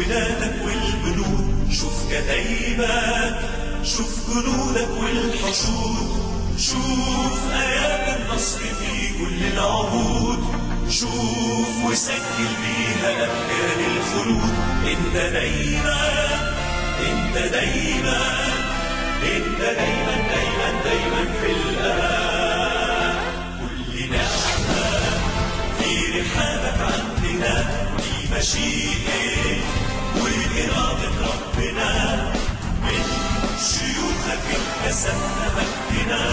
بلادك والبنود شوف كتايبك شوف جنودك والحشود شوف آيات النصر في كل العهود شوف وسجل بيها أبكار الخلود انت دايما انت دايما انت دايما دايما دايما في الأمان كل نعمة في رحابك عندنا دي مشيئة وإرادة ربنا من شيوخك اكتسبنا مجدنا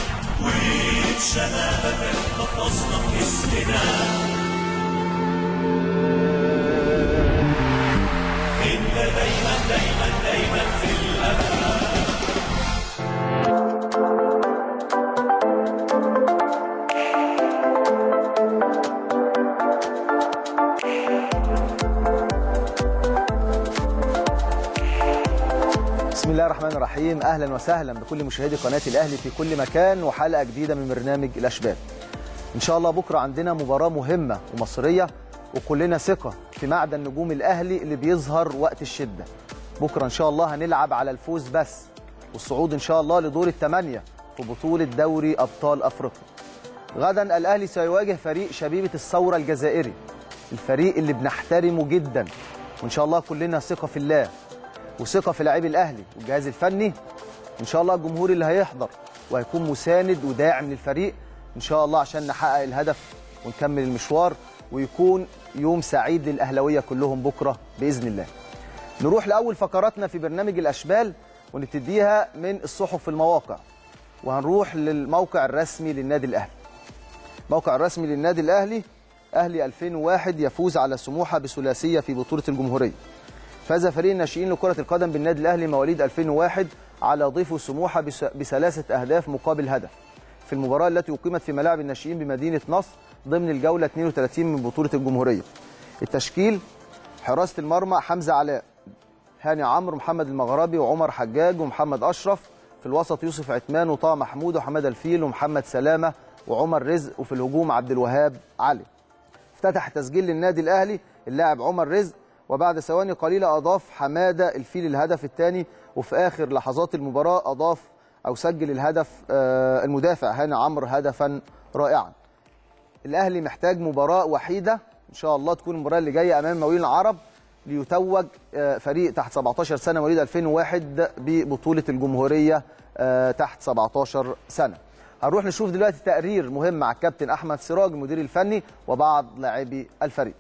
وبشبابك حفظنا اسمنا انت دايما دايما دايما في الأمان بسم الله الرحمن الرحيم اهلا وسهلا بكل مشاهدي قناه الاهلي في كل مكان وحلقه جديده من برنامج الاشبال ان شاء الله بكره عندنا مباراه مهمه ومصريه وكلنا ثقه في معدن نجوم الاهلي اللي بيظهر وقت الشده بكره ان شاء الله هنلعب على الفوز بس والصعود ان شاء الله لدور الثمانيه في بطوله دوري ابطال افريقيا غدا الاهلي سيواجه فريق شبيبه الثوره الجزائري الفريق اللي بنحترمه جدا وان شاء الله كلنا ثقه في الله وثقه في لاعبي الاهلي والجهاز الفني ان شاء الله الجمهور اللي هيحضر وهيكون مساند وداعم للفريق ان شاء الله عشان نحقق الهدف ونكمل المشوار ويكون يوم سعيد للاهلاويه كلهم بكره باذن الله نروح لاول فقراتنا في برنامج الاشبال ونبتديها من الصحف في المواقع وهنروح للموقع الرسمي للنادي الاهلي الموقع الرسمي للنادي الاهلي اهلي 2001 يفوز على سموحه بثلاثيه في بطوله الجمهوريه فاز فريق الناشئين لكرة القدم بالنادي الأهلي مواليد 2001 على ضيفه سموحة بس- بثلاثة أهداف مقابل هدف في المباراة التي أقيمت في ملاعب الناشئين بمدينة نصر ضمن الجولة 32 من بطولة الجمهورية التشكيل حراسة المرمى حمزة علاء هاني عمرو محمد المغربي وعمر حجاج ومحمد أشرف في الوسط يوسف عثمان وطه محمود وحماد الفيل ومحمد سلامة وعمر رزق وفي الهجوم عبد الوهاب علي افتتح تسجيل للنادي الاهلي اللاعب عمر رزق وبعد ثواني قليله اضاف حماده الفيل الهدف الثاني وفي اخر لحظات المباراه اضاف او سجل الهدف آه، المدافع هاني عمرو هدفا رائعا. الاهلي محتاج مباراه وحيده ان شاء الله تكون المباراه اللي جايه امام مقاولين العرب ليتوج آه، فريق تحت 17 سنه مواليد 2001 ببطوله الجمهوريه آه، تحت 17 سنه. هنروح نشوف دلوقتي تقرير مهم مع الكابتن احمد سراج المدير الفني وبعض لاعبي الفريق.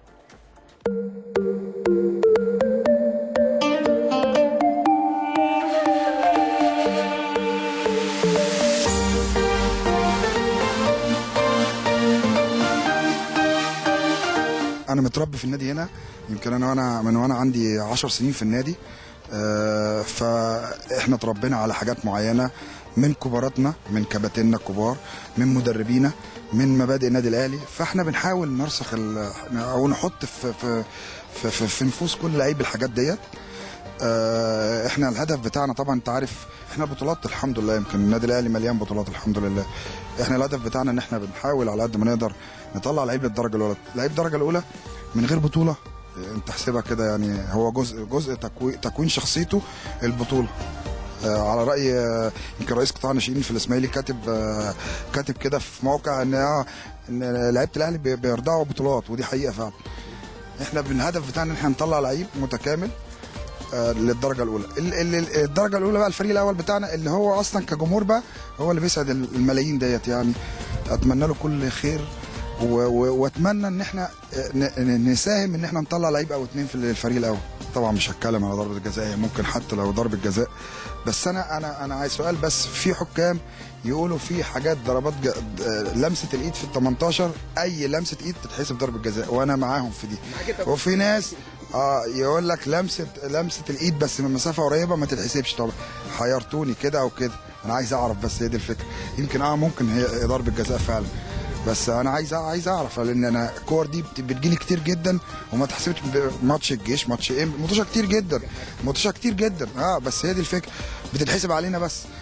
انا متربي في النادي هنا يمكن انا وانا من وانا عندي 10 سنين في النادي آه، فاحنا اتربينا على حاجات معينه من كباراتنا من كباتننا الكبار من مدربينا من مبادئ النادي الاهلي فاحنا بنحاول نرسخ ال- او نحط في في في, في, في نفوس كل لعيب الحاجات ديت آه، احنا الهدف بتاعنا طبعا انت عارف احنا البطولات الحمد لله يمكن النادي الاهلي مليان بطولات الحمد لله احنا الهدف بتاعنا ان احنا بنحاول على قد ما نقدر نطلع لعيب للدرجه الاولى لعيب الدرجه الاولى من غير بطوله آه، انت احسبها كده يعني هو جزء جزء تكوين تكوين شخصيته البطوله آه، على راي آه، يمكن رئيس قطاع الناشئين في الاسماعيلي كاتب آه، كاتب كده في موقع ان آه، ان لعيبه الاهلي بي- بيرضعوا بطولات ودي حقيقه فعلا احنا بالهدف بتاعنا ان احنا نطلع لعيب متكامل آه، للدرجه الاولى ال- ال- الدرجه الاولى بقى الفريق الاول بتاعنا اللي هو اصلا كجمهور بقى هو اللي بيسعد الملايين ديت يعني اتمنى له كل خير و- و- واتمنى ان احنا آه، ن- ن- نساهم ان احنا نطلع لعيب او اتنين في الفريق الاول طبعا مش هتكلم على ضربه الجزاء هي ممكن حتى لو ضربه جزاء بس انا انا انا عايز سؤال بس في حكام يقولوا في حاجات ضربات ج... آه، لمسه الايد في ال 18 اي لمسه ايد تتحسب ضربه جزاء وانا معاهم في دي وفي ناس اه يقول لك لمسه لمسه الايد بس من مسافه قريبه ما تتحسبش طبعا حيرتوني كده او كده انا عايز اعرف بس هي دي الفكره يمكن اه ممكن هي ضربه جزاء فعلا بس انا عايز عايز اعرف لان انا الكور دي بت- بتجيلي كتير جدا وما تحسبش ب- ماتش الجيش ماتش ام ماتشات كتير جدا ماتشات كتير جدا اه بس هي دي الفكره بتتحسب علينا بس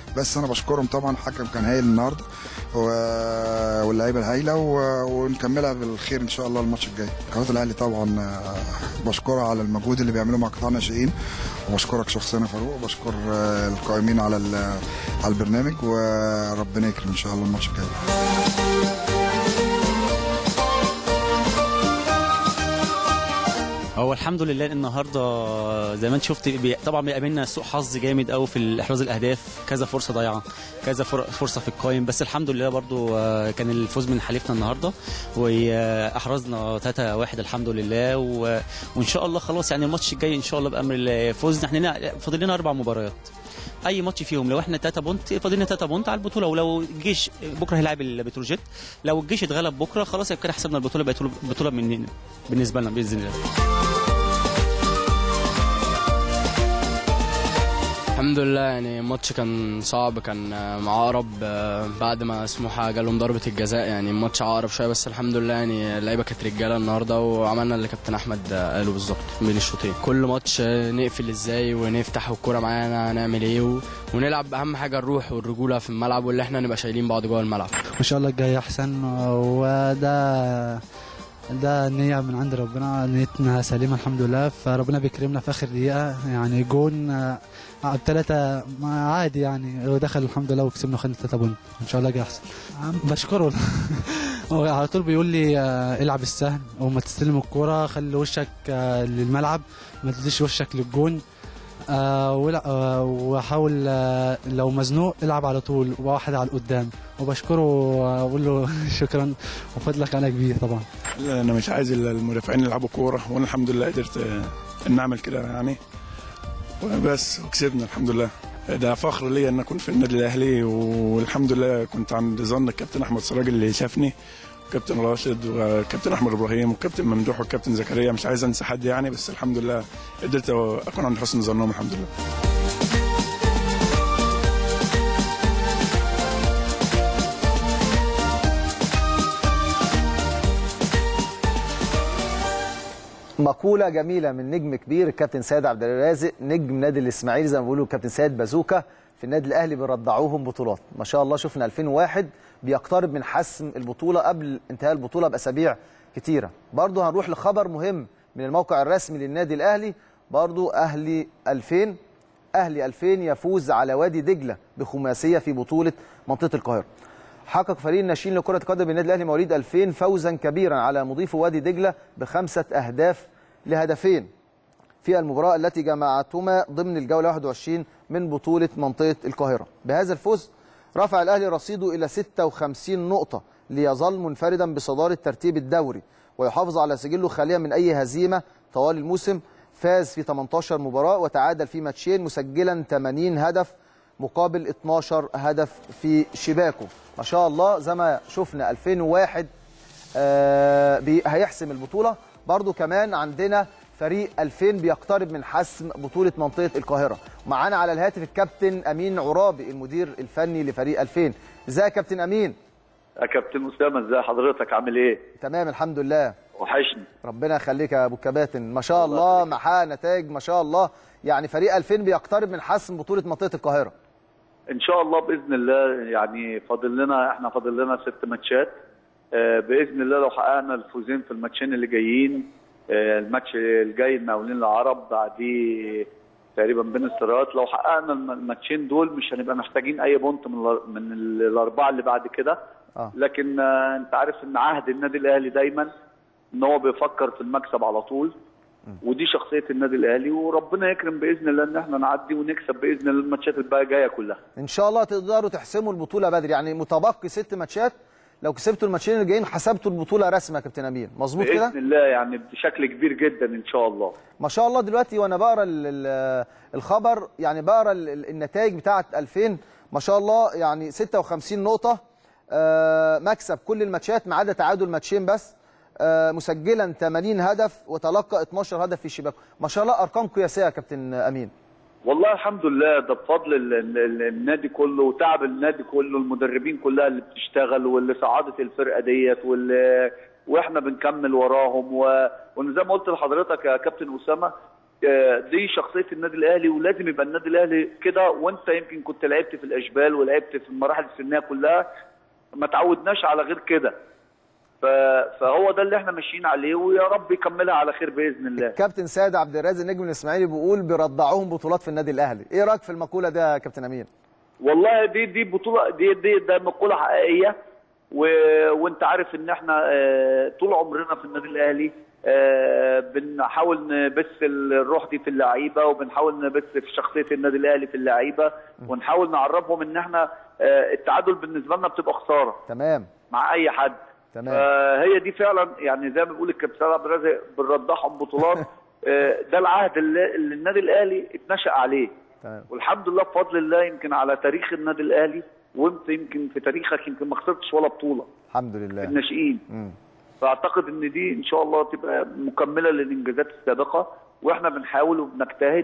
بس انا بشكرهم طبعا الحكم كان هايل النهارده و- واللعيبه الهايله و- ونكملها بالخير ان شاء الله الماتش الجاي قناه الاهلي طبعا آه، بشكرها على المجهود اللي بيعملوه مع قطاع الناشئين وبشكرك شخصيا يا فاروق وبشكر آه، القائمين على ال- على البرنامج وربنا يكرم ان شاء الله الماتش الجاي هو الحمد لله النهارده زي ما انت شفت بي... طبعا بيقابلنا سوء حظ جامد قوي في احراز الاهداف كذا فرصه ضايعه كذا فر... فرصه في القايم بس الحمد لله برضو آه، كان الفوز من حليفنا النهارده واحرزنا 3 1 الحمد لله و... وان شاء الله خلاص يعني الماتش الجاي ان شاء الله بامر الله فوزنا احنا فاضل لنا اربع مباريات اي ماتش فيهم لو احنا 3 بونت فاضل لنا 3 بونت على البطوله ولو الجيش بكره هيلاعب البتروجيت لو الجيش اتغلب بكره خلاص يبقى كده حسبنا البطوله بقت بطوله من بالنسبه لنا باذن الله الحمد لله يعني الماتش كان صعب كان آه، مع عقرب آه، بعد ما سموحه جالهم ضربه الجزاء يعني الماتش عقرب شويه بس الحمد لله يعني اللعيبه كانت رجاله النهارده وعملنا اللي كابتن احمد آه، قاله بالظبط بين الشوطين كل ماتش آه، نقفل ازاي ونفتح والكوره معانا هنعمل ايه و... ونلعب اهم حاجه الروح والرجوله في الملعب واللي احنا نبقى شايلين بعض جوه الملعب ان شاء الله الجاي احسن وده ده نية من عند ربنا نيتنا سليمة الحمد لله فربنا بيكرمنا في آخر دقيقة يعني جون آه، بثلاثة ما عادي يعني ودخل الحمد لله وكسبنا وخدنا ثلاثة بونت إن شاء الله جاي أحسن عم- بشكره هو على طول بيقول لي آه، العب السهل وما تستلم الكورة خلي وشك آه، للملعب ما تديش وشك للجون آه ولا- آه، وحاول آه، لو مزنوق العب على طول وواحد على القدام وبشكره واقول له شكرا وفضلك على كبير طبعا لا انا مش عايز إلا المدافعين يلعبوا كوره وانا الحمد لله قدرت آه، ان اعمل كده يعني وبس وكسبنا الحمد لله ده فخر ليا ان اكون في النادي الاهلي والحمد لله كنت عند ظن الكابتن احمد سراج اللي شافني وكابتن راشد وكابتن احمد ابراهيم وكابتن ممدوح وكابتن زكريا مش عايز انسى حد يعني بس الحمد لله قدرت اكون عند حسن ظنهم الحمد لله مقولة جميلة من نجم كبير الكابتن سيد عبد الرازق نجم نادي الإسماعيلي زي ما بيقولوا الكابتن سيد بازوكا في النادي الأهلي بيرضعوهم بطولات ما شاء الله شفنا 2001 بيقترب من حسم البطولة قبل انتهاء البطولة بأسابيع كتيرة برضه هنروح لخبر مهم من الموقع الرسمي للنادي الأهلي برضه أهلي 2000 أهلي 2000 يفوز على وادي دجلة بخماسية في بطولة منطقة القاهرة حقق فريق الناشئين لكرة القدم بالنادي الأهلي مواليد 2000 فوزا كبيرا على مضيف وادي دجلة بخمسة أهداف لهدفين في المباراة التي جمعتهما ضمن الجولة 21 من بطولة منطقة القاهرة بهذا الفوز رفع الأهلي رصيده إلى 56 نقطة ليظل منفردا بصدارة ترتيب الدوري ويحافظ على سجله خاليا من أي هزيمة طوال الموسم فاز في 18 مباراة وتعادل في ماتشين مسجلا 80 هدف مقابل 12 هدف في شباكه ما شاء الله زي ما شفنا 2001 آه، بي- هيحسم البطولة برضو كمان عندنا فريق 2000 بيقترب من حسم بطولة منطقة القاهرة معانا على الهاتف الكابتن أمين عرابي المدير الفني لفريق 2000 ازيك يا كابتن أمين يا كابتن اسامه ازي حضرتك عامل ايه؟ تمام الحمد لله وحشني ربنا يخليك يا ابو الكباتن ما شاء الله محقق نتائج ما شاء الله يعني فريق 2000 بيقترب من حسم بطولة منطقة القاهرة ان شاء الله باذن الله يعني فاضل لنا احنا فاضل لنا ست ماتشات آه، باذن الله لو حققنا الفوزين في الماتشين اللي جايين آه، الماتش الجاي المقاولين العرب بعديه تقريبا بين الصراعات لو حققنا الم- الماتشين دول مش هنبقى محتاجين اي بونت من الار- من ال- الاربعه اللي بعد كده آه. لكن آه، انت عارف ان عهد النادي الاهلي دايما ان هو بيفكر في المكسب على طول ودي شخصيه النادي الاهلي وربنا يكرم باذن الله ان احنا نعدي ونكسب باذن الله الماتشات الباقيه جايه كلها ان شاء الله تقدروا تحسموا البطولة بدري يعني متبقي ست ماتشات لو كسبتوا الماتشين اللي جايين حسبتوا البطولة رسمة يا كابتن أمين مظبوط كده باذن الله يعني بشكل كبير جدا ان شاء الله ما شاء الله دلوقتي وانا بقرا ال- ال- الخبر يعني بقرا ال- ال- النتائج بتاعه 2000 ما شاء الله يعني 56 نقطه آه، مكسب كل الماتشات ما عدا تعادل ماتشين بس آه، مسجلا 80 هدف وتلقى 12 هدف في شباكه ما شاء الله ارقام قياسيه يا كابتن امين والله الحمد لله ده بفضل ال- ال- ال- النادي كله وتعب النادي كله المدربين كلها اللي بتشتغل واللي صعدت الفرقه ديت واللي واحنا بنكمل وراهم و... وزي ما قلت لحضرتك يا كابتن اسامه آه، دي شخصيه النادي الاهلي ولازم يبقى النادي الاهلي كده وانت يمكن كنت لعبت في الاشبال ولعبت في المراحل السنيه كلها ما تعودناش على غير كده ف- فهو ده اللي احنا ماشيين عليه ويا رب يكملها على خير باذن الله كابتن سيد عبد الرازق نجم الاسماعيلي بيقول بيرضعوهم بطولات في النادي الاهلي ايه رايك في المقوله ده يا كابتن امين والله دي دي بطوله دي دي ده مقوله حقيقيه و... وانت عارف ان احنا آه، طول عمرنا في النادي الاهلي آه، بنحاول نبث الروح دي في اللعيبه وبنحاول نبث في شخصيه النادي الاهلي في اللعيبه ونحاول نعرفهم ان احنا آه، التعادل بالنسبه لنا بتبقى خساره تمام مع اي حد تمام فهي دي فعلا يعني زي ما بيقول الكابتن عبد الرازق بنرضعهم بطولات آه، ده العهد اللي, اللي النادي الاهلي اتنشأ عليه تمام والحمد لله بفضل الله يمكن على تاريخ النادي الاهلي وانت يمكن في تاريخك يمكن ما خسرتش ولا بطوله الحمد في لله الناشئين مم. فاعتقد ان دي ان شاء الله تبقى مكمله للانجازات السابقه واحنا بنحاول وبنجتهد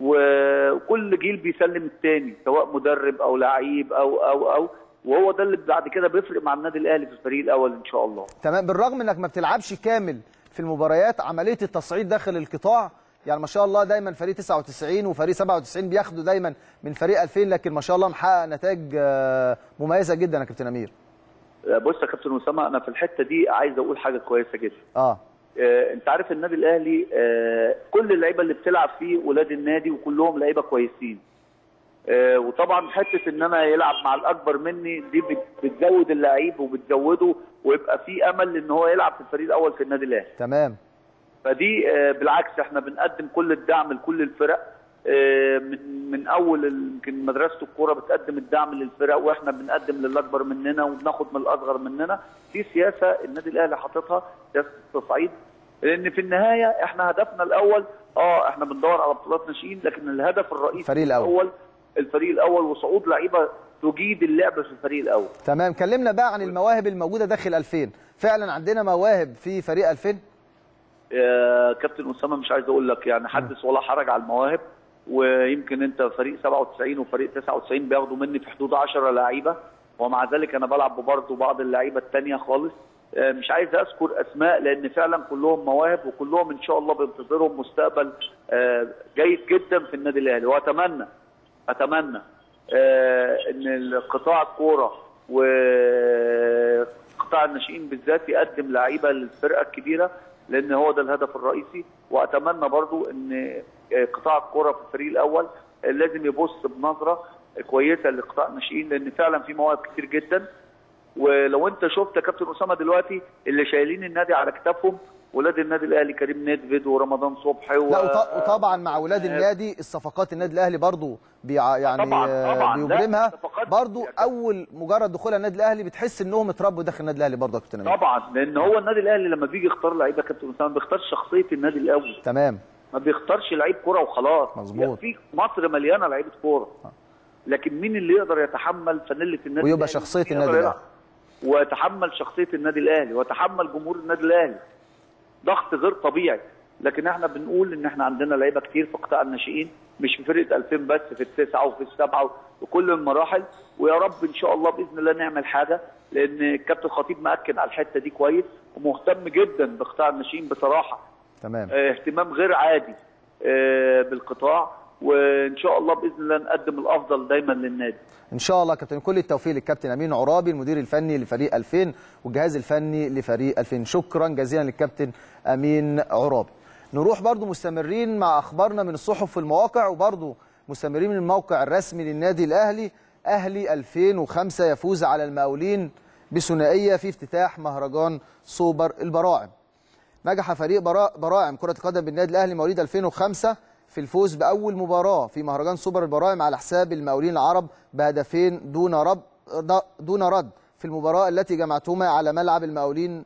وكل جيل بيسلم الثاني سواء مدرب او لعيب او او او وهو ده اللي بعد كده بيفرق مع النادي الاهلي في الفريق الاول ان شاء الله تمام بالرغم انك ما بتلعبش كامل في المباريات عمليه التصعيد داخل القطاع يعني ما شاء الله دايما فريق 99 وفريق 97 بياخدوا دايما من فريق 2000 لكن ما شاء الله محقق نتائج آه، مميزه جدا يا كابتن امير بص يا كابتن اسامه انا في الحته دي عايز اقول حاجه كويسه جدا اه آه، انت عارف النادي الاهلي آه، كل اللعيبه اللي بتلعب فيه ولاد النادي وكلهم لعيبه كويسين آه، وطبعا حته ان انا يلعب مع الاكبر مني دي بت- بتزود اللعيب وبتزوده ويبقى في امل ان هو يلعب في الفريق الاول في النادي الاهلي تمام فدي آه، بالعكس احنا بنقدم كل الدعم لكل الفرق آه، من من اول ال- يمكن مدرسه الكوره بتقدم الدعم للفرق واحنا بنقدم للاكبر مننا وبناخد من الاصغر مننا في سياسه النادي الاهلي حاططها سياسه التصعيد لان في النهايه احنا هدفنا الاول اه احنا بندور على بطولات ناشئين لكن الهدف الرئيسي الفريق الأول. الأول الفريق الاول وصعود لعيبه تجيد اللعب في الفريق الاول تمام كلمنا بقى عن المواهب الموجوده داخل 2000 فعلا عندنا مواهب في فريق 2000 يا كابتن اسامه مش عايز اقول لك يعني حدث ولا حرج على المواهب ويمكن انت فريق 97 وفريق 99 بياخدوا مني في حدود 10 لعيبه ومع ذلك انا بلعب برضه بعض اللعيبه الثانيه خالص آه، مش عايز اذكر اسماء لان فعلا كلهم مواهب وكلهم ان شاء الله بينتظرهم مستقبل آه، جيد جدا في النادي الاهلي واتمنى اتمنى آه، ان القطاع الكوره وقطاع الناشئين بالذات يقدم لعيبه للفرقه الكبيره لان هو ده الهدف الرئيسي واتمنى برضو ان آه، قطاع الكوره في الفريق الاول آه، لازم يبص بنظره كويسه لقطاع الناشئين لان فعلا في مواهب كتير جدا ولو انت شفت يا كابتن اسامه دلوقتي اللي شايلين النادي على كتافهم ولاد النادي الاهلي كريم ندفد ورمضان صبحي و... لا وط- وطبعا مع اولاد النادي الصفقات النادي الاهلي برضو بيع يعني طبعاً، آه، طبعاً. لا، بيبرمها الصفقات برضو يعني- اول مجرد دخولها النادي الاهلي بتحس انهم اتربوا داخل النادي الاهلي برضو يا كابتن امين طبعا لان هو النادي الاهلي لما بيجي يختار لعيبه يا كابتن اسامه بيختار شخصيه النادي الاول تمام ما بيختارش لعيب كوره وخلاص مظبوط. يعني في مصر مليانه لعيبه كوره لكن مين اللي يقدر يتحمل فانيله النادي ويبقى الأهلي؟ شخصية مين النادي يقدر الأهلي. يلعب؟ ويتحمل شخصيه النادي الاهلي ويتحمل جمهور النادي الاهلي ضغط غير طبيعي لكن احنا بنقول ان احنا عندنا لعيبه كتير في قطاع الناشئين مش في فرقه 2000 بس في التسعه وفي السبعه وكل المراحل ويا رب ان شاء الله باذن الله نعمل حاجه لان الكابتن خطيب مأكد على الحته دي كويس ومهتم جدا بقطاع الناشئين بصراحه تمام آه، اهتمام غير عادي آه، بالقطاع وان شاء الله باذن الله نقدم الافضل دايما للنادي ان شاء الله يا كابتن كل التوفيق للكابتن امين عرابي المدير الفني لفريق 2000 والجهاز الفني لفريق 2000 شكرا جزيلا للكابتن امين عرابي نروح برضو مستمرين مع اخبارنا من الصحف والمواقع وبرضو مستمرين من الموقع الرسمي للنادي الاهلي اهلي 2005 يفوز على المقاولين بثنائيه في افتتاح مهرجان سوبر البراعم نجح فريق برا- براعم كرة القدم بالنادي الأهلي مواليد 2005 في الفوز بأول مباراة في مهرجان سوبر البراعم على حساب المقاولين العرب بهدفين دون رد دون رد في المباراة التي جمعتهما على ملعب المقاولين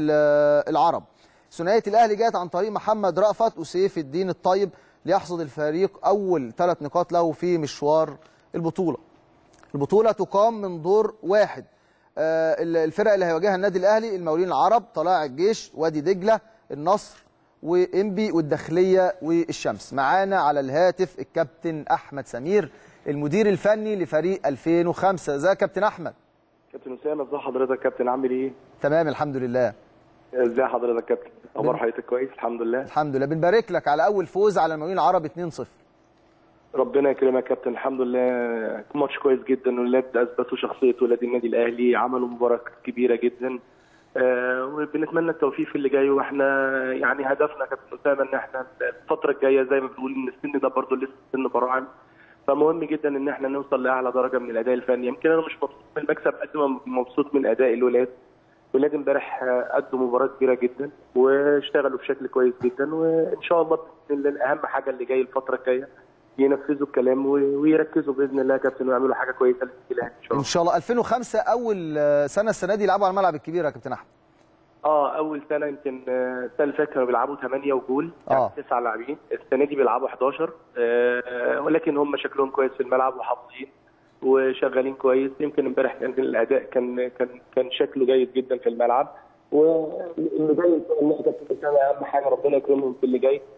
ال- العرب. ثنائية الأهلي جاءت عن طريق محمد رأفت وسيف الدين الطيب ليحصد الفريق أول ثلاث نقاط له في مشوار البطولة. البطولة تقام من دور واحد آه، الفرق اللي هيواجهها النادي الاهلي المقاولين العرب طلائع الجيش وادي دجله النصر وانبي والداخليه والشمس معانا على الهاتف الكابتن احمد سمير المدير الفني لفريق 2005 ازيك يا كابتن احمد كابتن اسامه ازي حضرتك كابتن عامل ايه؟ تمام الحمد لله ازي حضرتك يا كابتن اخبار حضرتك كويس الحمد لله الحمد لله بنبارك لك على اول فوز على المقاولين العرب 2-0 ربنا يكرمك يا كابتن الحمد لله ماتش كويس جدا والولاد اثبتوا شخصيه ولاد النادي الاهلي عملوا مباراه كبيره جدا آه وبنتمنى التوفيق في اللي جاي واحنا يعني هدفنا يا كابتن اسامه ان احنا الفتره الجايه زي ما بنقول ان السن ده برضه لسه سن براعم فمهم جدا ان احنا نوصل لاعلى درجه من الاداء الفني يمكن انا مش مبسوط من المكسب قد ما مبسوط من اداء الولاد ولاد امبارح قدوا مباراه كبيره جدا واشتغلوا بشكل كويس جدا وان شاء الله باذن الله اهم حاجه اللي جاي الفتره الجايه ينفذوا الكلام و- ويركزوا باذن الله يا كابتن ويعملوا حاجه كويسه للنادي الاهلي ان شاء ان الله. شاء الله 2005 اول آه، سنه السنه دي يلعبوا على الملعب الكبير يا كابتن احمد اه اول سنه يمكن آه، السنه اللي فاتت كانوا بيلعبوا 8 وجول يعني آه. تسع لاعبين السنه دي بيلعبوا 11 آه ولكن هم شكلهم كويس في الملعب وحافظين وشغالين كويس يمكن امبارح كان الاداء كان كان كان شكله جيد جدا في الملعب واللي جاي ان شاء الله يا كابتن اسامه اهم حاجه ربنا يكرمهم في اللي جاي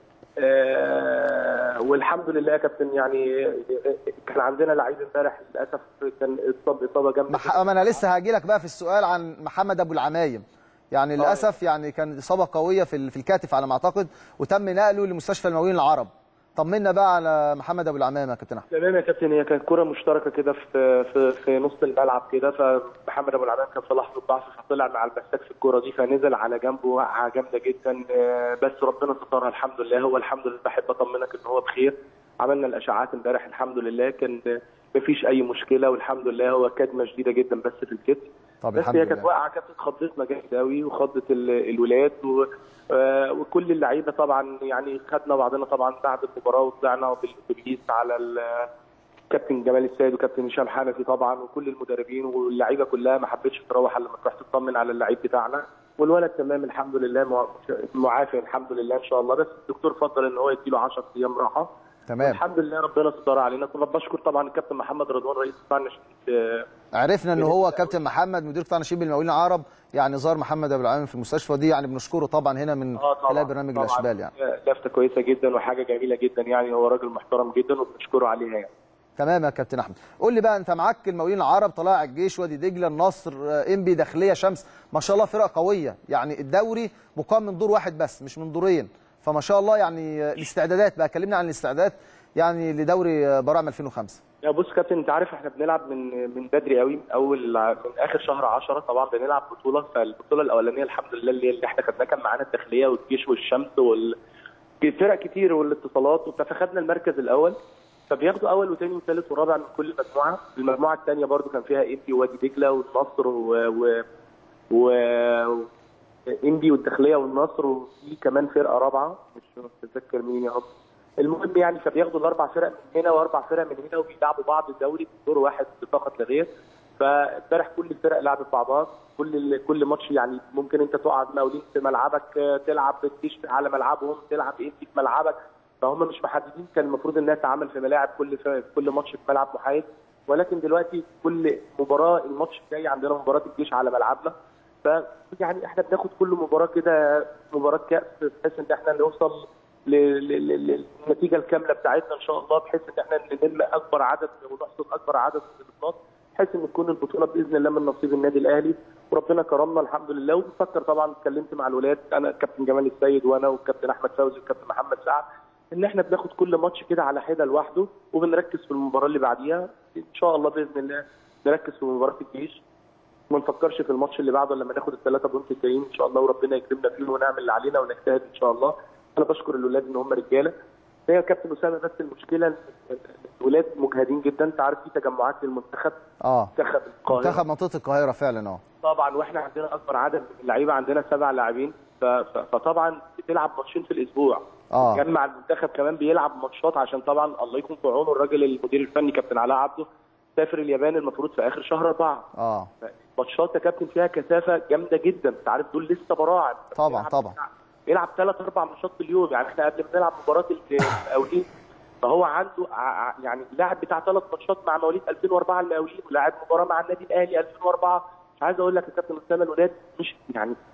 آه والحمد لله يا كابتن يعني كان عندنا لعيب امبارح للاسف كان اتصاب اصابه جامده مح... ما انا لسه هاجي لك بقى في السؤال عن محمد ابو العمايم يعني للاسف يعني كان اصابه قويه في ال- في الكتف على ما اعتقد وتم نقله لمستشفى المقاولين العرب طمنا بقى على محمد ابو العمايم يا كابتن احمد تمام يا كابتن هي كانت كرة مشتركة كده في في في نص الملعب كده فمحمد ابو العمام كان في لحظة ضعف فطلع مع المساك في الكرة دي فنزل على جنبه وقعة جامدة جدا آه، بس ربنا سترها الحمد لله هو الحمد لله بحب اطمنك ان هو بخير عملنا الاشعاعات امبارح الحمد لله كان آه، مفيش اي مشكلة والحمد لله هو كدمة شديدة جدا بس في الكتف طب بس الحمد هي كانت لله واقعه كانت خضتنا جامد قوي وخضت ال- الولاد و... آه، وكل اللعيبه طبعا يعني خدنا بعضنا طبعا بعد المباراه وطلعنا بالاتوبيس على ال- كابتن جمال السيد وكابتن هشام حنفي طبعا وكل المدربين واللعيبه كلها ما حبتش تروح الا لما تروح تطمن على اللعيب بتاعنا والولد تمام الحمد لله مع- معافي الحمد لله ان شاء الله بس الدكتور فضل ان هو يديله 10 ايام راحه تمام الحمد لله ربنا ستر علينا كنا بشكر طبعا الكابتن محمد رضوان رئيس قطاع الناشئين آه، عرفنا ان هو كابتن محمد مدير قطاع نشيب المقاولين العرب يعني زار محمد ابو العمايم في المستشفى دي يعني بنشكره طبعا هنا من اه طبعا خلال برنامج طبعاً. الاشبال يعني لفته كويسه جدا وحاجه جميله جدا يعني هو راجل محترم جدا وبنشكره عليها يعني تمام يا كابتن احمد قول لي بقى انت معاك المقاولين العرب طلائع الجيش وادي دجله النصر آه، انبي داخليه شمس ما شاء الله فرق قويه يعني الدوري مقام من دور واحد بس مش من دورين فما شاء الله يعني آه، الاستعدادات بقى كلمنا عن الاستعدادات يعني لدوري آه، براعم 2005 يا بص كابتن انت عارف احنا بنلعب من من بدري قوي من اول من اخر شهر 10 طبعا بنلعب بطوله فالبطوله الاولانيه الحمد لله اللي, اللي احنا خدناها كان معانا الداخليه والجيش والشمس وال فرق كتير والاتصالات فاخدنا المركز الاول فبياخدوا اول وثاني وثالث ورابع من كل مجموعه المجموعه الثانيه برضو كان فيها انبي ووادي دجله والنصر و, و... و... انبي والداخليه والنصر وفي كمان فرقه رابعه مش متذكر مين يا رب المهم يعني فبياخدوا الاربع فرق من هنا واربع فرق من هنا وبيلعبوا بعض الدوري في دور واحد فقط لا غير فامبارح كل الفرق لعبت بعضها كل كل ماتش يعني ممكن انت تقع مقاولين في ملعبك آه، تلعب بتكتيش على ملعبهم تلعب انت في ملعبك فهم مش محددين كان المفروض انها تعمل في ملاعب كل في كل ماتش في ملعب محايد ولكن دلوقتي كل مباراه الماتش الجاي عندنا مباراه الجيش على ملعبنا ف يعني احنا بناخد كل مباراه كده مباراه كاس بحيث ان احنا نوصل ل- ل- ل- للنتيجه الكامله بتاعتنا ان شاء الله بحيث ان احنا نلم اكبر عدد ونحصد اكبر عدد من النقاط بحيث ان تكون البطوله باذن الله من نصيب النادي الاهلي وربنا كرمنا الحمد لله وبفكر طبعا اتكلمت مع الولاد انا كابتن جمال السيد وانا والكابتن احمد فوزي والكابتن محمد سعد ان احنا بناخد كل ماتش كده على حده لوحده وبنركز في المباراه اللي بعديها ان شاء الله باذن الله نركز في مباراه الجيش ما نفكرش في الماتش اللي بعده لما ناخد الثلاثه بونت الجايين ان شاء الله وربنا يكرمنا فيه ونعمل اللي علينا ونجتهد ان شاء الله انا بشكر الولاد ان هم رجاله هي يا كابتن اسامه بس المشكله إن الولاد مجهدين جدا انت عارف في تجمعات للمنتخب اه منتخب القاهره منتخب منطقه القاهره فعلا اه طبعا واحنا عندنا اكبر عدد من اللعيبه عندنا سبع لاعبين ف- ف- فطبعا بتلعب ماتشين في الاسبوع اه جمع المنتخب كمان بيلعب ماتشات عشان طبعا الله يكون في عونه الراجل المدير الفني كابتن علاء عبده سافر اليابان المفروض في اخر شهر اربعه اه ماتشات يا كابتن فيها كثافه جامده جدا انت عارف دول لسه براعم طبعا بيلعب- طبعا بيلعب ثلاث اربع ماتشات في اليوم يعني احنا قبل ما نلعب مباراه المقاولين فهو عنده ع- ع- يعني لاعب بتاع ثلاث ماتشات مع مواليد 2004 المقاولين ولاعب مباراه مع النادي الاهلي 2004 مش عايز اقول لك يا كابتن اسامه الولاد مش يعني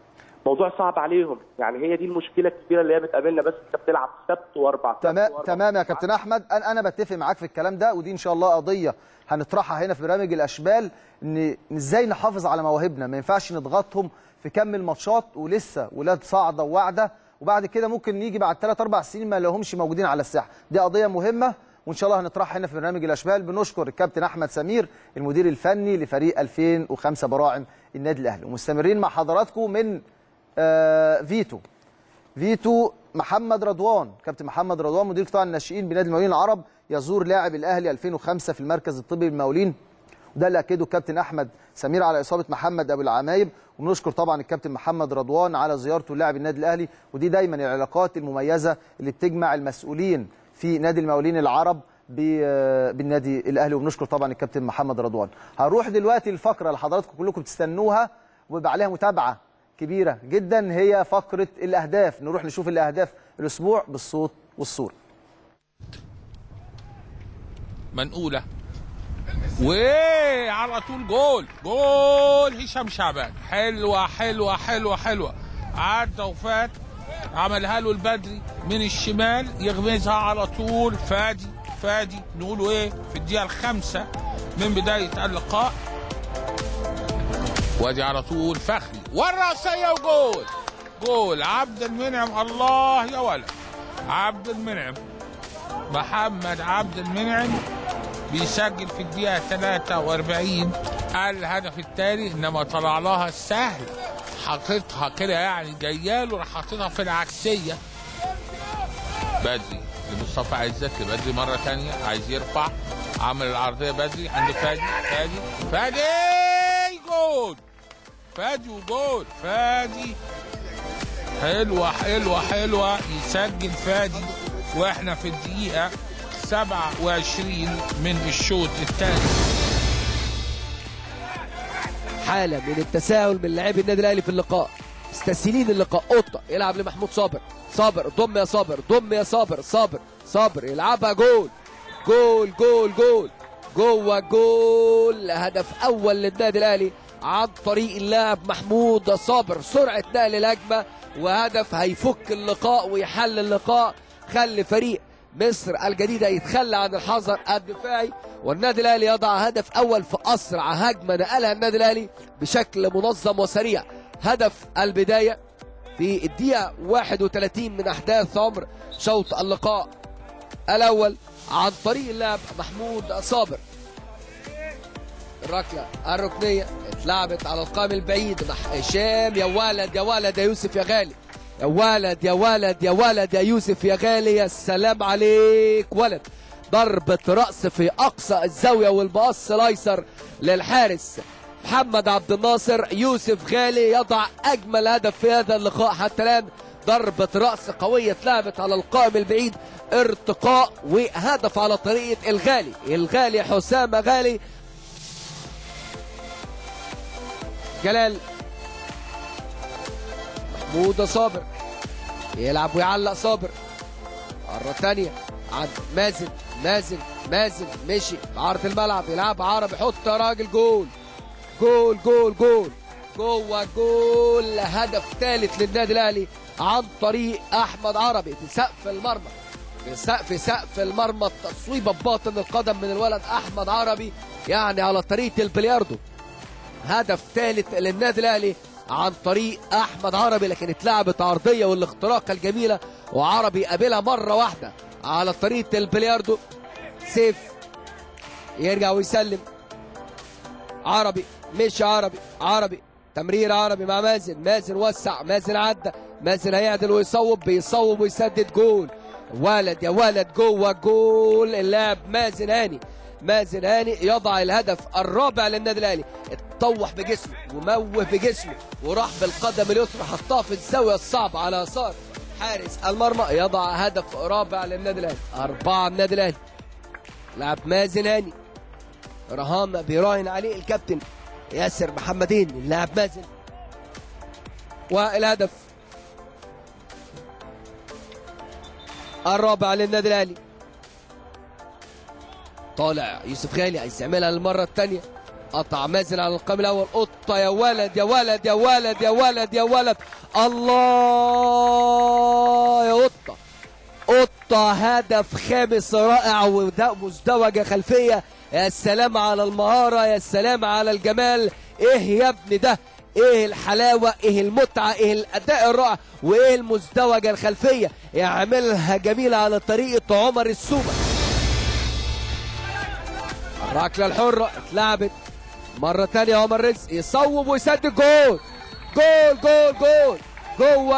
موضوع صعب عليهم يعني هي دي المشكله الكبيره اللي هي بتقابلنا بس انت بتلعب سبت واربع سبت تمام وأربع. تمام يا كابتن احمد انا انا بتفق معاك في الكلام ده ودي ان شاء الله قضيه هنطرحها هنا في برنامج الاشبال ان إن ازاي نحافظ على مواهبنا ما ينفعش نضغطهم في كم الماتشات ولسه ولاد صاعده وواعده وبعد كده ممكن نيجي بعد 3 4 سنين ما لهمش موجودين على الساحه دي قضيه مهمه وان شاء الله هنطرحها هنا في برنامج الاشبال بنشكر الكابتن احمد سمير المدير الفني لفريق 2005 براعم النادي الاهلي ومستمرين مع حضراتكم من آه فيتو فيتو محمد رضوان كابتن محمد رضوان مدير قطاع الناشئين بنادي المقاولين العرب يزور لاعب الاهلي 2005 في المركز الطبي للمقاولين وده اللي اكده الكابتن احمد سمير على اصابه محمد ابو العمايم وبنشكر طبعا الكابتن محمد رضوان على زيارته لاعب النادي الاهلي ودي دايما العلاقات المميزه اللي بتجمع المسؤولين في نادي المقاولين العرب ب- بالنادي الاهلي وبنشكر طبعا الكابتن محمد رضوان هنروح دلوقتي الفقره اللي حضراتكم كلكم بتستنوها ويبقى عليها متابعه كبيره جدا هي فقره الاهداف نروح نشوف الاهداف الاسبوع بالصوت والصوره منقوله وعلى طول جول جول هشام شعبان حلوه حلوه حلوه حلوه عدى وفات عملها له البدري من الشمال يغمزها على طول فادي فادي نقوله ايه في الدقيقه الخامسه من بدايه اللقاء وادي على طول فخري والرأسية وجول جول عبد المنعم الله يا ولد عبد المنعم محمد عبد المنعم بيسجل في الدقيقة 43 الهدف الثاني انما طلع لها سهل حاططها كده يعني جاياله راح حاططها في العكسية بدري لمصطفى عزت لبدري مرة ثانية عايز يرفع عمل العرضية بدري عند فادي فادي فادي جول فادي وجول فادي حلوة حلوة حلوة يسجل فادي واحنا في الدقيقة 27 من الشوط الثاني حاله من التساهل من لاعبي النادي الاهلي في اللقاء مستسهلين اللقاء قطه يلعب لمحمود صابر صابر ضم يا صابر ضم يا صابر صابر صابر يلعبها جول جول جول جول جوه جول هدف اول للنادي الاهلي عن طريق اللاعب محمود صابر سرعه نقل الهجمه وهدف هيفك اللقاء ويحل اللقاء خلي فريق مصر الجديده يتخلى عن الحذر الدفاعي والنادي الاهلي يضع هدف اول في اسرع هجمه نقلها النادي الاهلي بشكل منظم وسريع هدف البدايه في الدقيقه 31 من احداث عمر شوط اللقاء الاول عن طريق اللاعب محمود صابر الركله الركنيه اتلعبت على القائم البعيد مع هشام يا ولد يا ولد يا يوسف يا غالي يا ولد يا ولد يا ولد يا يوسف يا غالي يا سلام عليك ولد ضربة رأس في أقصى الزاوية والمقص الأيسر للحارس محمد عبد الناصر يوسف غالي يضع أجمل هدف في هذا اللقاء حتى الآن ضربة رأس قوية اتلعبت على القائم البعيد ارتقاء وهدف على طريقة الغالي الغالي حسام غالي جلال محمود صابر يلعب ويعلق صابر مرة تانية عند مازن مازن مازن مشي في عرض الملعب يلعب عرب يحط يا راجل جول جول جول جول جوه جول هدف ثالث للنادي الاهلي عن طريق احمد عربي في سقف المرمى في سقف سقف المرمى التصويبه بباطن القدم من الولد احمد عربي يعني على طريقه البلياردو هدف ثالث للنادي الاهلي عن طريق احمد عربي لكن اتلعبت عرضيه والاختراقه الجميله وعربي قابلها مره واحده على طريقه البلياردو سيف يرجع ويسلم عربي مش عربي عربي تمرير عربي مع مازن مازن وسع مازن عدى مازن هيعدل ويصوب بيصوب ويسدد جول ولد يا ولد جوه جول اللاعب مازن هاني مازن هاني يضع الهدف الرابع للنادي الاهلي اتطوح بجسمه وموه بجسمه وراح بالقدم اليسرى حطها في الزاويه الصعبه على يسار حارس المرمى يضع هدف رابع للنادي الاهلي اربعه النادي الاهلي لاعب مازن هاني رهان بيراهن عليه الكابتن ياسر محمدين اللاعب مازن والهدف الرابع للنادي الاهلي طالع يوسف غالي عايز يعملها للمره الثانيه قطع مازن على القائم الاول قطه يا ولد يا ولد يا ولد يا ولد يا ولد الله يا قطه قطه هدف خامس رائع ومزدوجه خلفيه يا سلام على المهاره يا سلام على الجمال ايه يا ابني ده ايه الحلاوه ايه المتعه ايه الاداء الرائع وايه المزدوجه الخلفيه يعملها جميله على طريقه عمر السومه الركله الحره اتلعبت مره تانية عمر رزق يصوب ويسدد جول جول جول جول جوه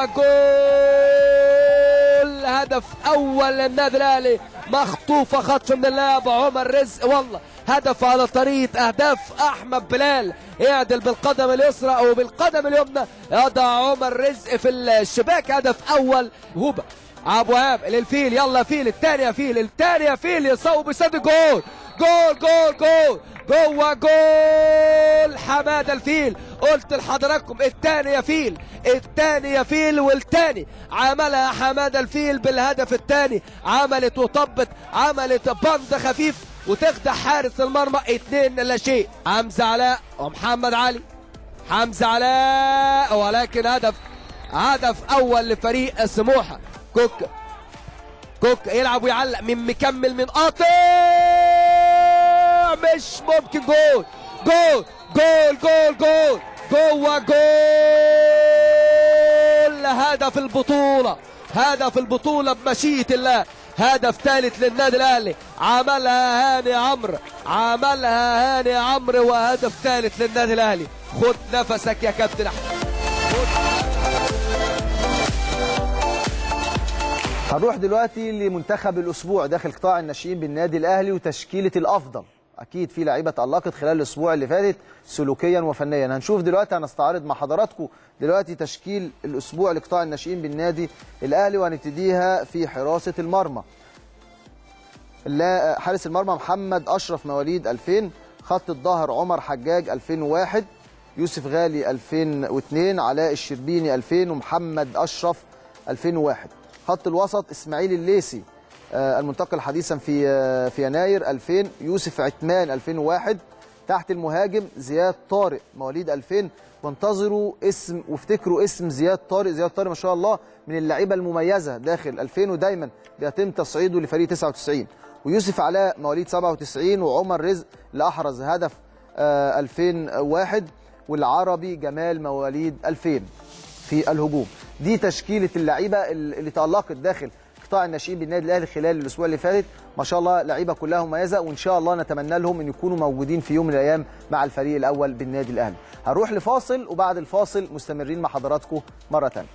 جول هدف اول للنادي الاهلي مخطوفه خطف من اللاعب عمر رزق والله هدف على طريقه اهداف احمد بلال يعدل بالقدم اليسرى او بالقدم اليمنى يضع عمر رزق في الشباك هدف اول هوبا ابو وهاب للفيل يلا فيل الثاني يا فيل الثاني يا فيل يصوب يسدد جول جول جول جول جوه جول حماده الفيل قلت لحضراتكم الثاني يا فيل الثاني يا فيل والثاني عملها حماده الفيل بالهدف الثاني عملت وطبت عملت بند خفيف وتخدع حارس المرمى اتنين لا شيء حمزه علاء ومحمد علي حمزه علاء ولكن هدف هدف اول لفريق سموحه كوك كوك يلعب ويعلق من مكمل من قاطع مش ممكن جول جول جول جول جول جوه جول هدف البطولة هدف البطولة بمشيئة الله هدف ثالث للنادي الاهلي عملها هاني عمرو عملها هاني عمرو وهدف ثالث للنادي الاهلي خد نفسك يا كابتن احمد هنروح دلوقتي لمنتخب الاسبوع داخل قطاع الناشئين بالنادي الاهلي وتشكيله الافضل اكيد في لعيبه تالقت خلال الاسبوع اللي فاتت سلوكيا وفنيا هنشوف دلوقتي هنستعرض مع حضراتكم دلوقتي تشكيل الاسبوع لقطاع الناشئين بالنادي الاهلي وهنبتديها في حراسه المرمى لا حارس المرمى محمد اشرف مواليد 2000 خط الظهر عمر حجاج 2001 يوسف غالي 2002 علاء الشربيني 2000 ومحمد اشرف 2001 خط الوسط اسماعيل الليسي آه، المنتقل حديثا في آه، في يناير 2000 يوسف عثمان 2001 تحت المهاجم زياد طارق مواليد 2000 وانتظروا اسم وافتكروا اسم زياد طارق زياد طارق ما شاء الله من اللعيبه المميزه داخل 2000 ودايما بيتم تصعيده لفريق 99 ويوسف علاء مواليد 97 وعمر رزق اللي احرز هدف آه، 2001 والعربي جمال مواليد 2000 في الهجوم دي تشكيله اللعيبه اللي تالقت داخل قطاع الناشئين بالنادي الاهلي خلال الاسبوع اللي فاتت ما شاء الله لعيبه كلها مميزه وان شاء الله نتمنى لهم ان يكونوا موجودين في يوم من الايام مع الفريق الاول بالنادي الاهلي هنروح لفاصل وبعد الفاصل مستمرين مع حضراتكم مره ثانيه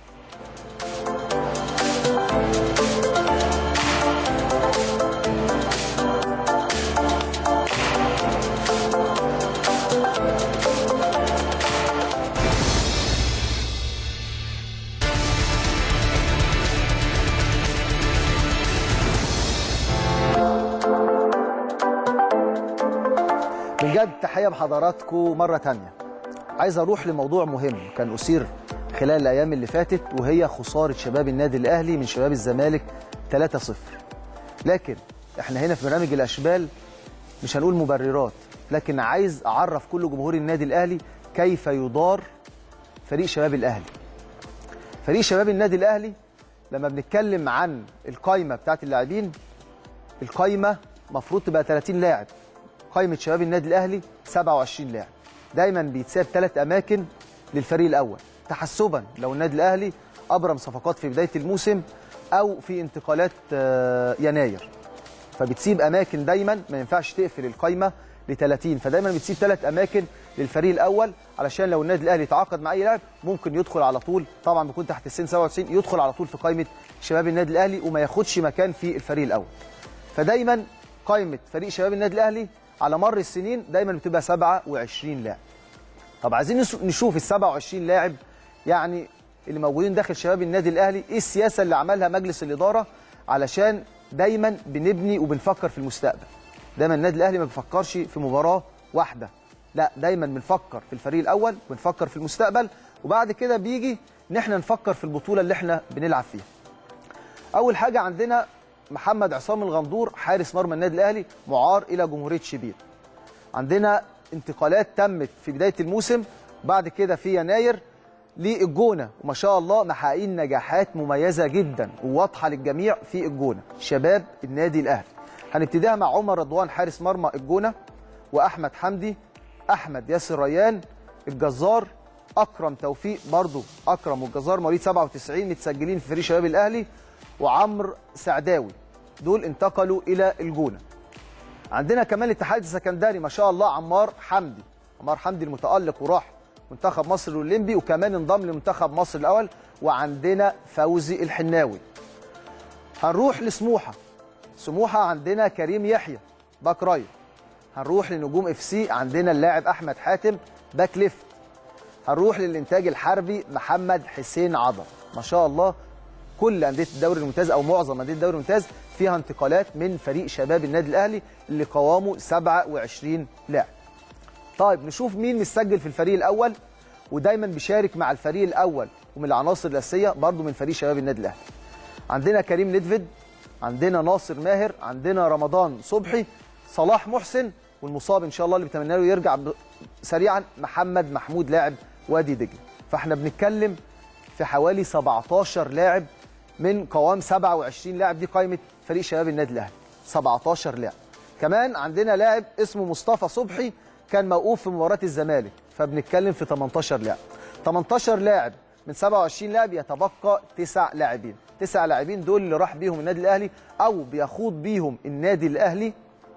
بجد تحيه بحضراتكم مره تانية عايز اروح لموضوع مهم كان اثير خلال الايام اللي فاتت وهي خساره شباب النادي الاهلي من شباب الزمالك 3-0 لكن احنا هنا في برنامج الاشبال مش هنقول مبررات لكن عايز اعرف كل جمهور النادي الاهلي كيف يدار فريق شباب الاهلي فريق شباب النادي الاهلي لما بنتكلم عن القايمه بتاعت اللاعبين القايمه مفروض تبقى 30 لاعب قائمه شباب النادي الاهلي 27 لاعب دايما بيتساب ثلاث اماكن للفريق الاول تحسبا لو النادي الاهلي ابرم صفقات في بدايه الموسم او في انتقالات آه، يناير فبتسيب اماكن دايما ما ينفعش تقفل القايمه ل 30 فدايما بتسيب ثلاث اماكن للفريق الاول علشان لو النادي الاهلي تعاقد مع اي لاعب ممكن يدخل على طول طبعا بيكون تحت السن 97 يدخل على طول في قائمه شباب النادي الاهلي وما ياخدش مكان في الفريق الاول فدايما قائمه فريق شباب النادي الاهلي على مر السنين دايما بتبقى 27 لاعب طب عايزين نس- نشوف ال 27 لاعب يعني اللي موجودين داخل شباب النادي الاهلي ايه السياسه اللي عملها مجلس الاداره علشان دايما بنبني وبنفكر في المستقبل دايما النادي الاهلي ما بيفكرش في مباراه واحده لا دايما بنفكر في الفريق الاول بنفكر في المستقبل وبعد كده بيجي ان احنا نفكر في البطوله اللي احنا بنلعب فيها اول حاجه عندنا محمد عصام الغندور حارس مرمى النادي الاهلي معار الى جمهوريه شبين عندنا انتقالات تمت في بدايه الموسم بعد كده في يناير للجونه وما شاء الله محققين نجاحات مميزه جدا وواضحه للجميع في الجونه شباب النادي الاهلي هنبتديها مع عمر رضوان حارس مرمى الجونه واحمد حمدي احمد ياسر ريان الجزار اكرم توفيق برضو اكرم والجزار مواليد 97 متسجلين في فريق شباب الاهلي وعمرو سعداوي دول انتقلوا الى الجونه عندنا كمان الاتحاد السكندري ما شاء الله عمار حمدي عمار حمدي المتالق وراح منتخب مصر الاولمبي وكمان انضم لمنتخب مصر الاول وعندنا فوزي الحناوي هنروح لسموحه سموحه عندنا كريم يحيى باك رايت هنروح لنجوم اف سي عندنا اللاعب احمد حاتم باك ليفت هنروح للانتاج الحربي محمد حسين عضر ما شاء الله كل انديه الدوري الممتاز او معظم انديه الدوري الممتاز فيها انتقالات من فريق شباب النادي الاهلي اللي قوامه 27 لاعب طيب نشوف مين مسجل في الفريق الاول ودايما بيشارك مع الفريق الاول ومن العناصر الاساسيه برضه من فريق شباب النادي الاهلي عندنا كريم ندفد عندنا ناصر ماهر عندنا رمضان صبحي صلاح محسن والمصاب ان شاء الله اللي بتمنى له يرجع ب- سريعا محمد محمود لاعب وادي دجله فاحنا بنتكلم في حوالي 17 لاعب من قوام 27 لاعب دي قائمه فريق شباب النادي الاهلي 17 لاعب كمان عندنا لاعب اسمه مصطفى صبحي كان موقوف في مباراه الزمالك فبنتكلم في 18 لاعب 18 لاعب من 27 لاعب يتبقى تسع لاعبين تسع لاعبين دول اللي راح بيهم النادي الاهلي او بيخوض بيهم النادي الاهلي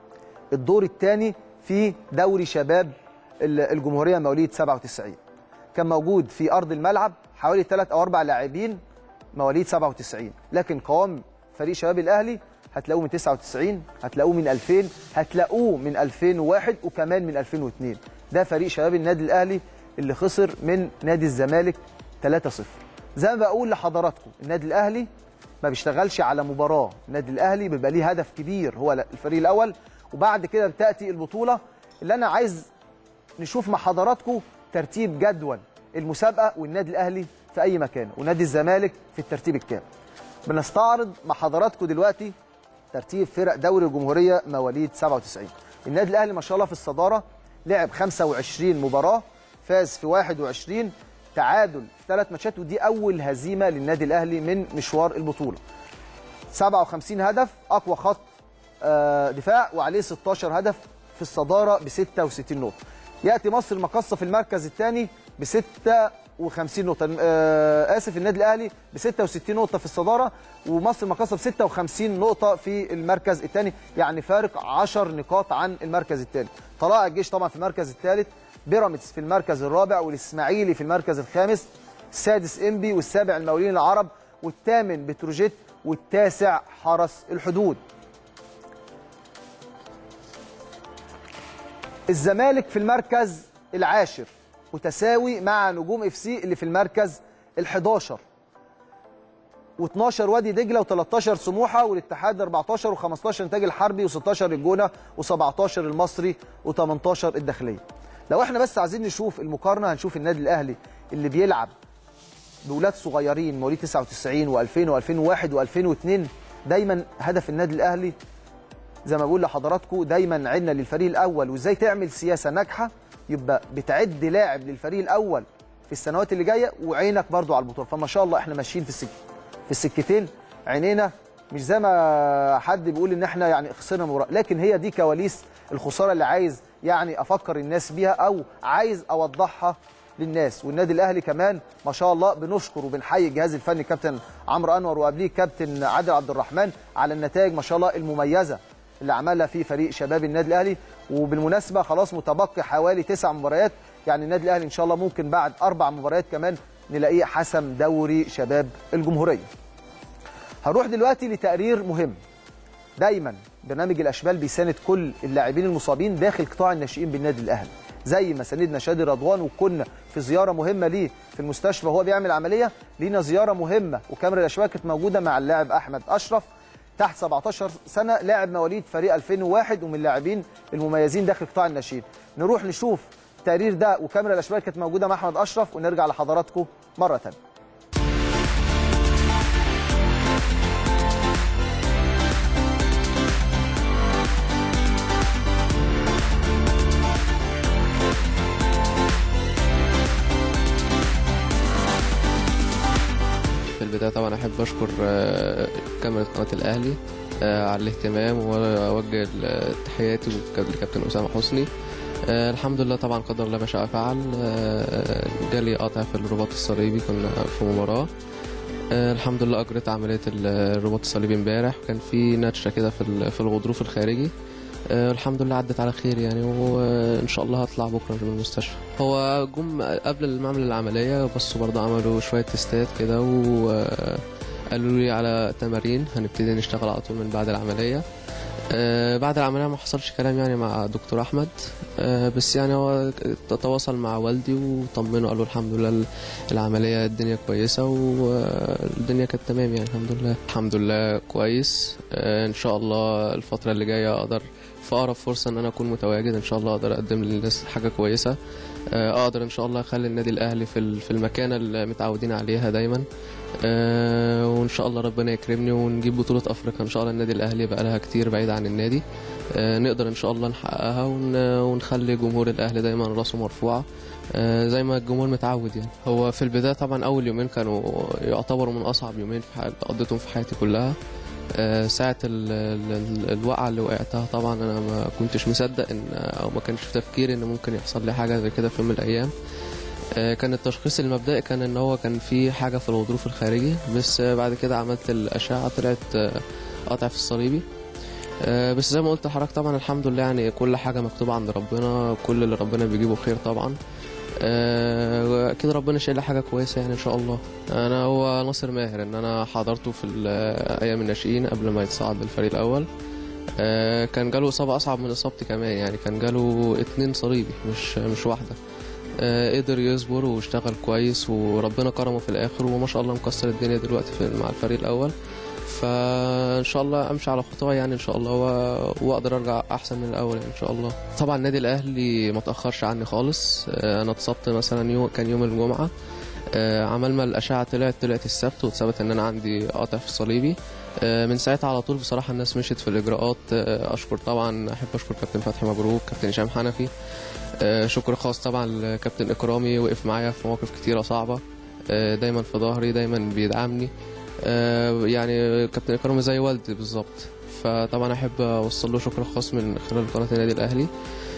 الدور الثاني في دوري شباب ال- الجمهوريه مواليد 97 كان موجود في ارض الملعب حوالي ثلاث او اربع لاعبين مواليد 97 لكن قوام فريق شباب الاهلي هتلاقوه من 99 هتلاقوه من 2000 هتلاقوه من 2001 وكمان من 2002 ده فريق شباب النادي الاهلي اللي خسر من نادي الزمالك 3-0 زي ما بقول لحضراتكم النادي الاهلي ما بيشتغلش على مباراه النادي الاهلي بيبقى ليه هدف كبير هو الفريق الاول وبعد كده بتاتي البطوله اللي انا عايز نشوف مع حضراتكم ترتيب جدول المسابقه والنادي الاهلي في اي مكان ونادي الزمالك في الترتيب الكام بنستعرض مع حضراتكم دلوقتي ترتيب فرق دوري الجمهوريه مواليد 97 النادي الاهلي ما شاء الله في الصداره لعب 25 مباراه فاز في 21 تعادل في ثلاث ماتشات ودي اول هزيمه للنادي الاهلي من مشوار البطوله 57 هدف اقوى خط آه، دفاع وعليه 16 هدف في الصداره ب 66 نقطه ياتي مصر المقصه في المركز الثاني ب 56 نقطه آه، اسف النادي الاهلي ب 66 نقطه في الصداره ومصر المقصه ب 56 نقطه في المركز الثاني يعني فارق 10 نقاط عن المركز الثاني طلائع الجيش طبعا في المركز الثالث بيراميدز في المركز الرابع والاسماعيلي في المركز الخامس السادس انبي والسابع المقاولين العرب والثامن بتروجيت والتاسع حرس الحدود الزمالك في المركز العاشر متساوي مع نجوم اف سي اللي في المركز ال11 و12 وادي دجله و13 سموحه والاتحاد 14 و15 انتاج الحربي و16 الجونه و17 المصري و18 الداخليه لو احنا بس عايزين نشوف المقارنه هنشوف النادي الاهلي اللي بيلعب بولاد صغيرين مواليد 99 و2000 و2001 و2002 دايما هدف النادي الاهلي زي ما بقول لحضراتكم دايما عدنا للفريق الاول وازاي تعمل سياسه ناجحه يبقى بتعد لاعب للفريق الاول في السنوات اللي جايه وعينك برضو على البطوله فما شاء الله احنا ماشيين في السك في السكتين عينينا مش زي ما حد بيقول ان احنا يعني خسرنا مباراه لكن هي دي كواليس الخساره اللي عايز يعني افكر الناس بيها او عايز اوضحها للناس والنادي الاهلي كمان ما شاء الله بنشكر وبنحيي الجهاز الفني كابتن عمرو انور وقبليه كابتن عادل عبد الرحمن على النتائج ما شاء الله المميزه اللي عملها في فريق شباب النادي الاهلي وبالمناسبه خلاص متبقي حوالي تسع مباريات يعني النادي الاهلي ان شاء الله ممكن بعد اربع مباريات كمان نلاقيه حسم دوري شباب الجمهوريه. هنروح دلوقتي لتقرير مهم. دايما برنامج الاشبال بيساند كل اللاعبين المصابين داخل قطاع الناشئين بالنادي الاهلي. زي ما ساندنا شادي رضوان وكنا في زياره مهمه ليه في المستشفى وهو بيعمل عمليه لينا زياره مهمه وكاميرا الاشبال كانت موجوده مع اللاعب احمد اشرف تحت 17 سنه لاعب مواليد فريق 2001 ومن اللاعبين المميزين داخل قطاع الناشئين نروح نشوف التقرير ده وكاميرا الاشبال كانت موجوده مع احمد اشرف ونرجع لحضراتكم مره ثانيه احب اشكر آه، كاميرا قناه الاهلي آه، على الاهتمام واوجه ال- تحياتي لكابتن اسامه حسني آه، الحمد لله طبعا قدر الله ما شاء فعل آه، جالي قطع في الرباط الصليبي كنا في مباراه آه، الحمد لله اجريت عمليه ال- الرباط الصليبي امبارح وكان في نتشه كده في ال- في الغضروف الخارجي آه، الحمد لله عدت على خير يعني وان شاء الله هطلع بكره من المستشفى هو جم قبل ما اعمل العمليه بصوا برضه عملوا شويه تستات كده وقالوا لي على تمارين هنبتدي نشتغل على طول من بعد العمليه آه، بعد العمليه ما حصلش كلام يعني مع دكتور احمد آه، بس يعني هو تواصل مع والدي وطمنه قالوا الحمد لله العمليه الدنيا كويسه والدنيا كانت تمام يعني الحمد لله الحمد لله كويس آه، ان شاء الله الفتره اللي جايه اقدر في اقرب فرصه ان انا اكون متواجد ان شاء الله اقدر اقدم للناس حاجه كويسه آه، اقدر ان شاء الله اخلي النادي الاهلي في ال- في المكانه اللي متعودين عليها دايما آه، وان شاء الله ربنا يكرمني ونجيب بطوله افريقيا ان شاء الله النادي الاهلي بقى لها كتير بعيد عن النادي آه، نقدر ان شاء الله نحققها ون- ونخلي جمهور الاهلي دايما راسه مرفوعه آه، زي ما الجمهور متعود يعني هو في البدايه طبعا اول يومين كانوا يعتبروا من اصعب يومين في حي- قضيتهم في حياتي كلها آه، ساعة ال- ال- ال- الوقعة اللي وقعتها طبعا أنا ما كنتش مصدق إن أو ما كانش في تفكيري إن ممكن يحصل لي حاجة زي كده في يوم من الأيام آه، كان التشخيص المبدئي كان إن هو كان في حاجة في الغضروف الخارجي بس آه، بعد كده عملت الأشعة طلعت آه، قطع في الصليبي آه، بس زي ما قلت لحضرتك طبعا الحمد لله يعني كل حاجة مكتوبة عند ربنا كل اللي ربنا بيجيبه خير طبعا آه، اكيد ربنا شايل لي حاجه كويسه يعني ان شاء الله انا هو ناصر ماهر ان انا حضرته في ال- ايام الناشئين قبل ما يتصعد للفريق الاول آه، كان جاله اصابه اصعب من اصابتي كمان يعني كان جاله اتنين صليبي مش مش واحده آه، قدر يصبر واشتغل كويس وربنا كرمه في الاخر وما شاء الله مكسر الدنيا دلوقتي في مع الفريق الاول فان شاء الله امشي على خطوه يعني ان شاء الله و- واقدر ارجع احسن من الاول يعني ان شاء الله طبعا النادي الاهلي ما تاخرش عني خالص آه، انا اتصبت مثلا يوم كان يوم الجمعه آه، عمل ما الاشعه طلعت طلعت السبت واتثبت ان انا عندي قطع في الصليبي آه، من ساعتها على طول بصراحه الناس مشيت في الاجراءات آه، اشكر طبعا احب اشكر كابتن فتحي مبروك كابتن هشام حنفي آه، شكر خاص طبعا لكابتن اكرامي وقف معايا في مواقف كتيره صعبه آه، دايما في ظهري دايما بيدعمني آه، يعني كابتن اكرامي زي والدي بالظبط فطبعا احب اوصل له شكر خاص من خلال قناه النادي الاهلي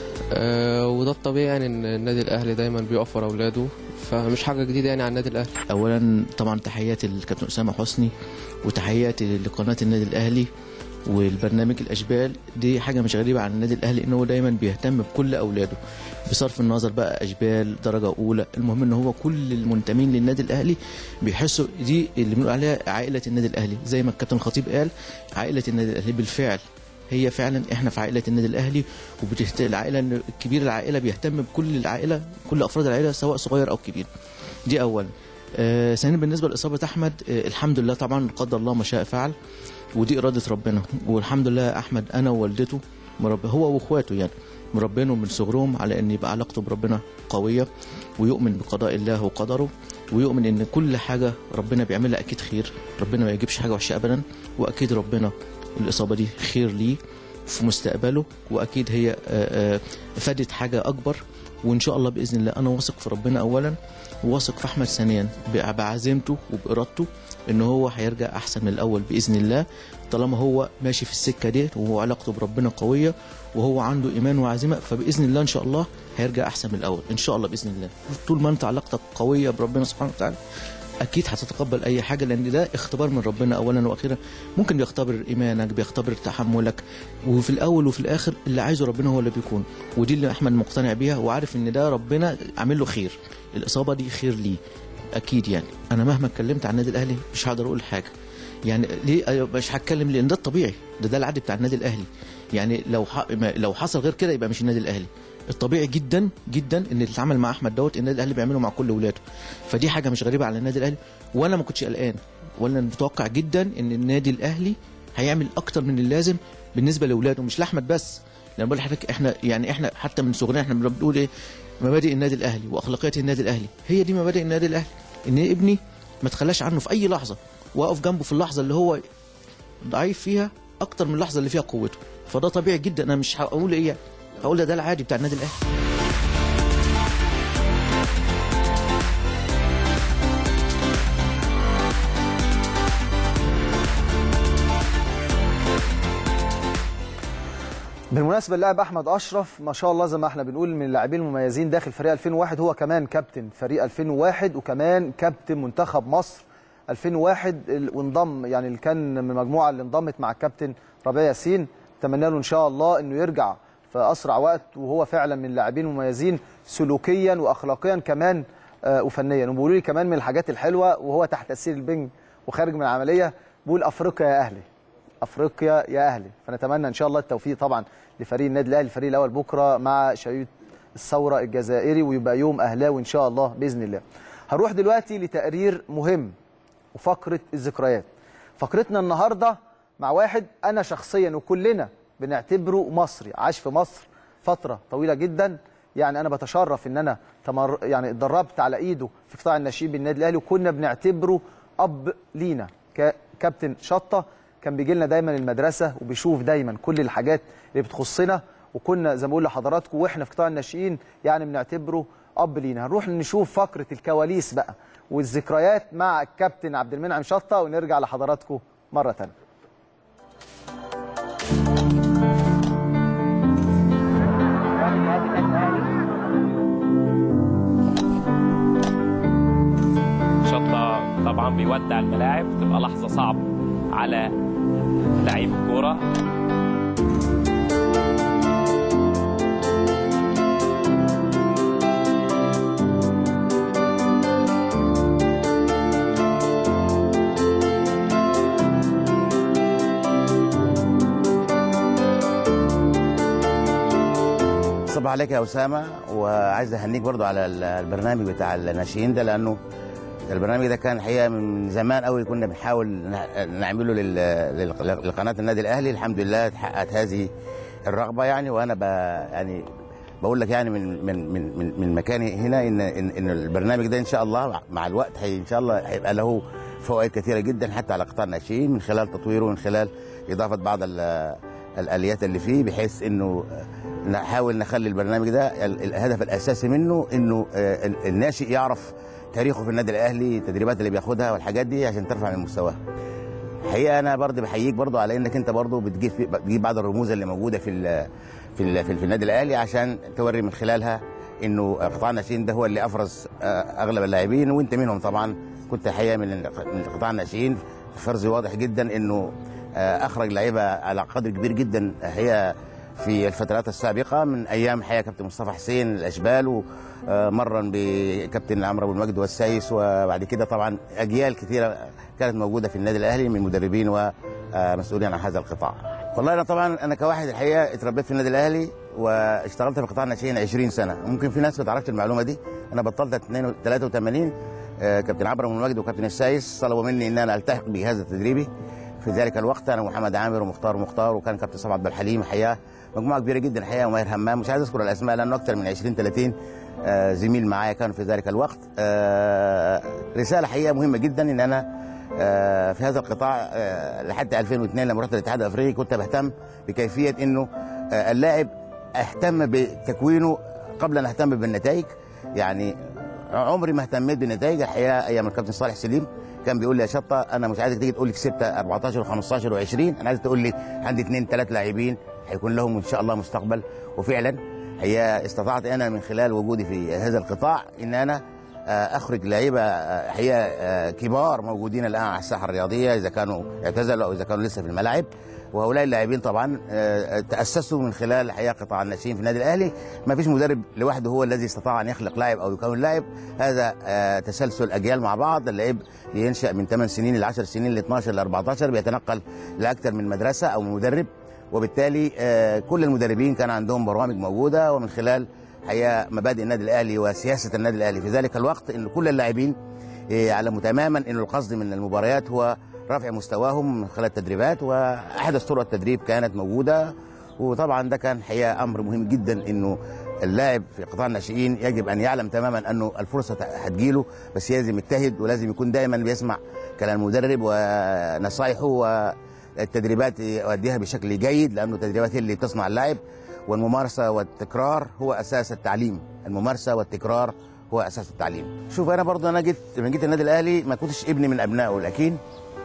آه، وده الطبيعي يعني ان النادي الاهلي دايما بيقف ورا اولاده فمش حاجه جديده يعني على النادي الاهلي اولا طبعا تحياتي للكابتن اسامه حسني وتحياتي لقناه النادي الاهلي والبرنامج الاشبال دي حاجه مش غريبه عن النادي الاهلي ان هو دايما بيهتم بكل اولاده بصرف النظر بقى اشبال درجه اولى المهم ان هو كل المنتمين للنادي الاهلي بيحسوا دي اللي بنقول عليها عائله النادي الاهلي زي ما الكابتن خطيب قال عائله النادي الاهلي بالفعل هي فعلا احنا في عائله النادي الاهلي وبتهت... العائله إن كبير العائله بيهتم بكل العائله كل افراد العائله سواء صغير او كبير دي اولا آه ثانيا بالنسبه لاصابه احمد آه الحمد لله طبعا قدر الله ما شاء فعل ودي اراده ربنا والحمد لله احمد انا ووالدته مرب هو واخواته يعني مربينه من صغرهم على ان يبقى علاقته بربنا قويه ويؤمن بقضاء الله وقدره ويؤمن ان كل حاجه ربنا بيعملها اكيد خير ربنا ما يجيبش حاجه وحشه ابدا واكيد ربنا الاصابه دي خير ليه في مستقبله واكيد هي آه، آه، فادت حاجه اكبر وان شاء الله باذن الله انا واثق في ربنا اولا وواثق في احمد ثانيا بع- بعزيمته وبارادته ان هو هيرجع احسن من الاول باذن الله طالما هو ماشي في السكه دي وهو علاقته بربنا قويه وهو عنده ايمان وعزيمه فباذن الله ان شاء الله هيرجع احسن من الاول ان شاء الله باذن الله طول ما انت علاقتك قويه بربنا سبحانه وتعالى اكيد هتتقبل اي حاجه لان ده اختبار من ربنا اولا واخيرا ممكن بيختبر ايمانك بيختبر تحملك وفي الاول وفي الاخر اللي عايزه ربنا هو اللي بيكون ودي اللي احمد مقتنع بيها وعارف ان ده ربنا عامل له خير الاصابه دي خير ليه اكيد يعني انا مهما اتكلمت عن النادي الاهلي مش هقدر اقول حاجه يعني ليه أيوة مش هتكلم لان ده الطبيعي ده ده العادي بتاع النادي الاهلي يعني لو ح... ما- لو حصل غير كده يبقى مش النادي الاهلي الطبيعي جدا جدا ان اللي اتعمل مع احمد دوت النادي الاهلي بيعمله مع كل ولاده فدي حاجه مش غريبه على النادي الاهلي وانا ما كنتش قلقان ولا متوقع جدا ان النادي الاهلي هيعمل اكتر من اللازم بالنسبه لاولاده مش لاحمد بس لان بقول لحضرتك احنا يعني احنا حتى من صغرنا احنا بنقول ايه مبادئ النادي الاهلي واخلاقيات النادي الاهلي هي دي مبادئ النادي الاهلي ان ابني ما تخلاش عنه في اي لحظه واقف جنبه في اللحظه اللي هو ضعيف فيها اكتر من اللحظه اللي فيها قوته فده طبيعي جدا انا مش هقول ايه هقول ده ده العادي بتاع النادي الاهلي بالمناسبه اللاعب احمد اشرف ما شاء الله زي ما احنا بنقول من اللاعبين المميزين داخل فريق 2001 هو كمان كابتن فريق 2001 وكمان كابتن منتخب مصر 2001 ال- وانضم يعني اللي كان من المجموعه اللي انضمت مع الكابتن ربيع ياسين اتمنى له ان شاء الله انه يرجع في اسرع وقت وهو فعلا من اللاعبين المميزين سلوكيا واخلاقيا كمان آه، وفنيا وبيقولوا لي كمان من الحاجات الحلوه وهو تحت تاثير البنج وخارج من العمليه بيقول افريقيا يا اهلي افريقيا يا اهلي فنتمنى ان شاء الله التوفيق طبعا لفريق النادي الاهلي الفريق الاول بكره مع شيوط الثوره الجزائري ويبقى يوم اهلاوي ان شاء الله باذن الله هروح دلوقتي لتقرير مهم وفقره الذكريات فقرتنا النهارده مع واحد انا شخصيا وكلنا بنعتبره مصري عاش في مصر فتره طويله جدا يعني انا بتشرف ان انا تمر يعني اتدربت على ايده في قطاع الناشئين بالنادي الاهلي وكنا بنعتبره اب لينا ك- كابتن شطه كان بيجي لنا دايما المدرسه وبيشوف دايما كل الحاجات اللي بتخصنا وكنا زي ما بقول لحضراتكم واحنا في قطاع الناشئين يعني بنعتبره اب لينا هنروح نشوف فقره الكواليس بقى والذكريات مع الكابتن عبد المنعم شطه ونرجع لحضراتكم مره ثانيه شطة طبعا بيودع الملاعب تبقى لحظة صعبة على لعيب الكورة صباح عليك يا اسامه وعايز اهنيك برضو على ال- البرنامج بتاع الناشئين ده لانه البرنامج ده كان الحقيقه من زمان قوي كنا بنحاول نع- نعمله لل- لل- لقناه النادي الاهلي الحمد لله اتحققت هذه الرغبه يعني وانا ب يعني بقول لك يعني من من من من, من مكاني هنا ان ان, إن البرنامج ده ان شاء الله مع الوقت هي ان شاء الله هيبقى له فوائد كثيره جدا حتى على قطاع الناشئين من خلال تطويره ومن خلال اضافه بعض ال- الاليات اللي فيه بحيث انه نحاول نخلي البرنامج ده ال- الهدف الاساسي منه انه آه، ال- الناشئ يعرف تاريخه في النادي الاهلي التدريبات اللي بياخدها والحاجات دي عشان ترفع من مستواه الحقيقه انا برضه بحييك برضه على انك انت برضه بتجيب بتجيب بعض الرموز اللي موجوده في ال في ال في, ال- في النادي الاهلي عشان توري من خلالها انه قطاع الناشئين ده هو اللي افرز آه، اغلب اللاعبين وانت منهم طبعا كنت الحقيقه من من قطاع الناشئين فرز واضح جدا انه آه، اخرج لعيبه على قدر كبير جدا هي في الفترات السابقه من ايام حياه كابتن مصطفى حسين الاشبال ومرا بكابتن عمرو ابو المجد والسايس وبعد كده طبعا اجيال كثيره كانت موجوده في النادي الاهلي من مدربين ومسؤولين عن هذا القطاع. والله انا طبعا انا كواحد الحقيقه اتربيت في النادي الاهلي واشتغلت في قطاع الناشئين 20 سنه ممكن في ناس ما تعرفش المعلومه دي انا بطلت 82 83 آه، كابتن عمرو بن المجد وكابتن السايس طلبوا مني ان انا التحق بجهاز التدريبي في ذلك الوقت انا ومحمد عامر ومختار مختار وكان كابتن صبعي عبد الحليم الحقيقه مجموعه كبيره جدا الحقيقه وماهر همام مش عايز اذكر الاسماء لانه اكثر من 20 30 آه، زميل معايا كانوا في ذلك الوقت آه، رساله حقيقه مهمه جدا ان انا آه، في هذا القطاع آه، لحد 2002 لما رحت الاتحاد الافريقي كنت بهتم بكيفيه انه آه، اللاعب اهتم بتكوينه قبل ان اهتم بالنتائج يعني عمري ما اهتميت بالنتائج الحقيقه ايام الكابتن صالح سليم كان بيقول لي يا شطه انا مش عايزك تيجي تقول لي كسبت 14 و15 و20 انا عايزك تقول لي عندي اثنين ثلاث لاعبين هيكون لهم ان شاء الله مستقبل وفعلا هي استطعت انا من خلال وجودي في هذا القطاع ان انا آه، اخرج لعيبه آه، حقيقه آه، كبار موجودين الان على الساحه الرياضيه اذا كانوا اعتزلوا او اذا كانوا لسه في الملاعب وهؤلاء اللاعبين طبعا آه، تاسسوا من خلال الحقيقه قطاع الناشئين في النادي الاهلي ما فيش مدرب لوحده هو الذي استطاع ان يخلق لاعب او يكون لاعب هذا آه، تسلسل اجيال مع بعض اللعيب ينشا من 8 سنين ل 10 سنين ل 12 ل 14 بيتنقل لاكثر من مدرسه او من مدرب وبالتالي آه، كل المدربين كان عندهم برامج موجوده ومن خلال حقيقه مبادئ النادي الاهلي وسياسه النادي الاهلي في ذلك الوقت ان كل اللاعبين آه، يعلموا تماما ان القصد من المباريات هو رفع مستواهم من خلال التدريبات واحدث طرق التدريب كانت موجوده وطبعا ده كان حقيقه امر مهم جدا انه اللاعب في قطاع الناشئين يجب ان يعلم تماما انه الفرصه هتجيله بس لازم يجتهد ولازم يكون دايما بيسمع كلام المدرب ونصايحه والتدريبات يؤديها بشكل جيد لانه التدريبات هي اللي بتصنع اللاعب والممارسه والتكرار هو اساس التعليم الممارسه والتكرار هو اساس التعليم شوف انا برضه انا جيت لما جيت النادي الاهلي ما كنتش ابني من ابنائه لكن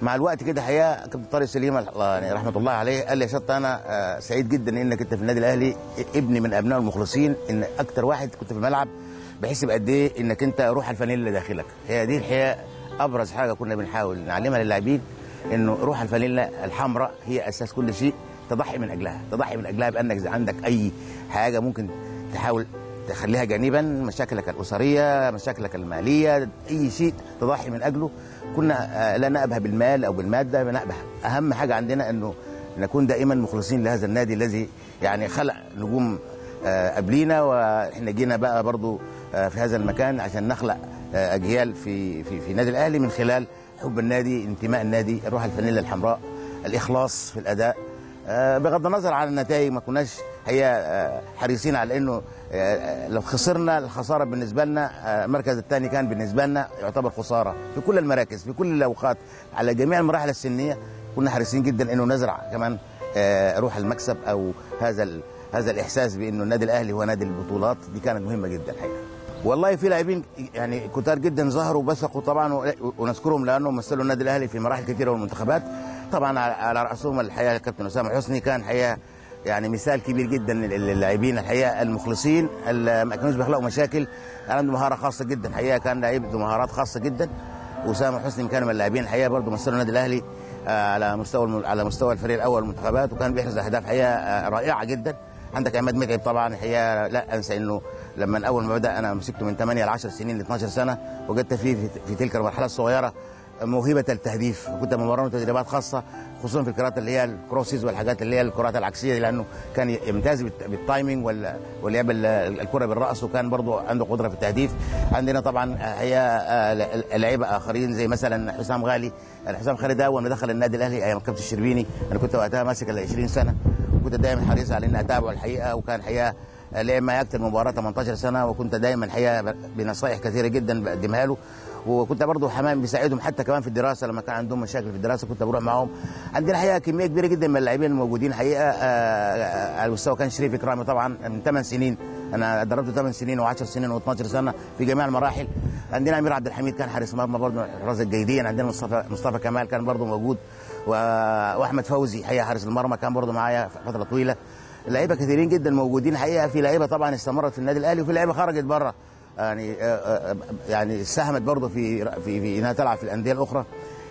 مع الوقت كده حقيقه كابتن طارق سليم الله يعني رحمه الله عليه قال لي يا شط انا آه، سعيد جدا انك انت في النادي الاهلي ابني من ابناء المخلصين ان اكتر واحد كنت في الملعب بحس بقد ايه انك انت روح الفانيلا اللي داخلك هي دي الحقيقه ابرز حاجه كنا بنحاول نعلمها للاعبين انه روح الفانيلا الحمراء هي اساس كل شيء تضحي من اجلها تضحي من اجلها بانك إذا عندك اي حاجه ممكن تحاول تخليها جانبا مشاكلك الاسريه مشاكلك الماليه اي شيء تضحي من اجله كنا آه، لا نأبه بالمال او بالماده بنأبه اهم حاجه عندنا انه نكون دائما مخلصين لهذا النادي الذي يعني خلق نجوم آه، قبلينا واحنا جينا بقى برضو آه، في هذا المكان عشان نخلق آه، اجيال في في في نادي الاهلي من خلال حب النادي انتماء النادي الروح الفانيلا الحمراء الاخلاص في الاداء آه، بغض النظر عن النتائج ما كناش هي آه، حريصين على انه آه، لو خسرنا الخساره بالنسبه لنا آه، المركز الثاني كان بالنسبه لنا يعتبر خساره في كل المراكز في كل الاوقات على جميع المراحل السنيه كنا حريصين جدا انه نزرع كمان آه، روح المكسب او هذا ال- هذا الاحساس بانه النادي الاهلي هو نادي البطولات دي كانت مهمه جدا الحقيقه والله في لاعبين يعني كتار جدا ظهروا وبثقوا طبعا و- ونذكرهم لانهم مثلوا النادي الاهلي في مراحل كثيره والمنتخبات طبعا على- على راسهم الحقيقه الكابتن اسامه حسني كان حقيقه يعني مثال كبير جدا لل- للاعبين الحقيقه المخلصين اللي ما كانوش بيخلقوا مشاكل كان عنده مهاره خاصه جدا الحقيقه كان لعيب ذو مهارات خاصه جدا واسامه حسني كان من اللاعبين الحقيقه برضه مثلوا النادي الاهلي آه، على مستوى الم- على مستوى الفريق الاول المنتخبات وكان بيحرز اهداف حقيقه آه، رائعه جدا عندك عماد متعب طبعا الحقيقه لا انسى انه لما اول ما بدا انا مسكته من 8 ل 10 سنين ل 12 سنه وجدت فيه في, في تلك المرحله الصغيره موهبه التهديف كنت بمرنه تدريبات خاصه خصوصا في الكرات اللي هي الكروسيز والحاجات اللي هي الكرات العكسيه دي لانه كان يمتاز بالت- بالتايمينج وال- ولعب ال- الكره بالراس وكان برضه عنده قدره في التهديف عندنا طبعا هي آه، لعيبه اخرين زي مثلا حسام غالي حسام خالد ده اول ما دخل النادي الاهلي ايام كابتن الشربيني انا كنت وقتها ماسك ال 20 سنه وكنت دايما حريص على اني اتابعه الحقيقه وكان الحقيقه لعب معي اكثر من مباراه 18 سنه وكنت دايما الحقيقه بنصائح كثيره جدا بقدمها له وكنت برضه حمام بيساعدهم حتى كمان في الدراسه لما كان عندهم مشاكل في الدراسه كنت بروح معاهم عندنا الحقيقه كميه كبيره جدا من اللاعبين الموجودين حقيقه آه، آه، على مستوى كان شريف اكرامي طبعا من 8 سنين انا دربته 8 سنين و10 سنين و12 سنه في جميع المراحل عندنا امير عبد الحميد كان حارس مرمى برضه حراس الجيدين عندنا مصطفى مصطفى كمال كان برضه موجود و- واحمد فوزي حقيقه حارس المرمى كان برضه معايا فتره طويله لعيبه كثيرين جدا موجودين حقيقه في لعيبه طبعا استمرت في النادي الاهلي وفي لعيبه خرجت بره يعني آه، آه، يعني ساهمت برضه في في في انها تلعب في الانديه الاخرى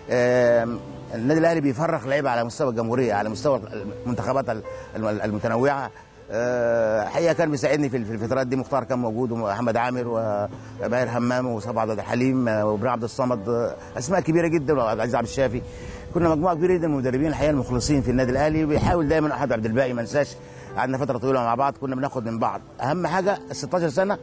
آم، النادي الاهلي بيفرخ لعيبه على مستوى الجمهوريه على مستوى المنتخبات الم- المتنوعه آه، حقيقه كان بيساعدني في في الفترات دي مختار كان موجود ومحمد عامر وباهر همام وصبع عبد الحليم آه، وابراهيم عبد الصمد آه، اسماء كبيره جدا وعبد العزيز عبد الشافي كنا مجموعه كبيره جدا من المدربين الحقيقه المخلصين في النادي الاهلي بيحاول دايما احد عبد الباقي ما انساش قعدنا فتره طويله مع بعض كنا بناخد من بعض اهم حاجه ال 16 سنه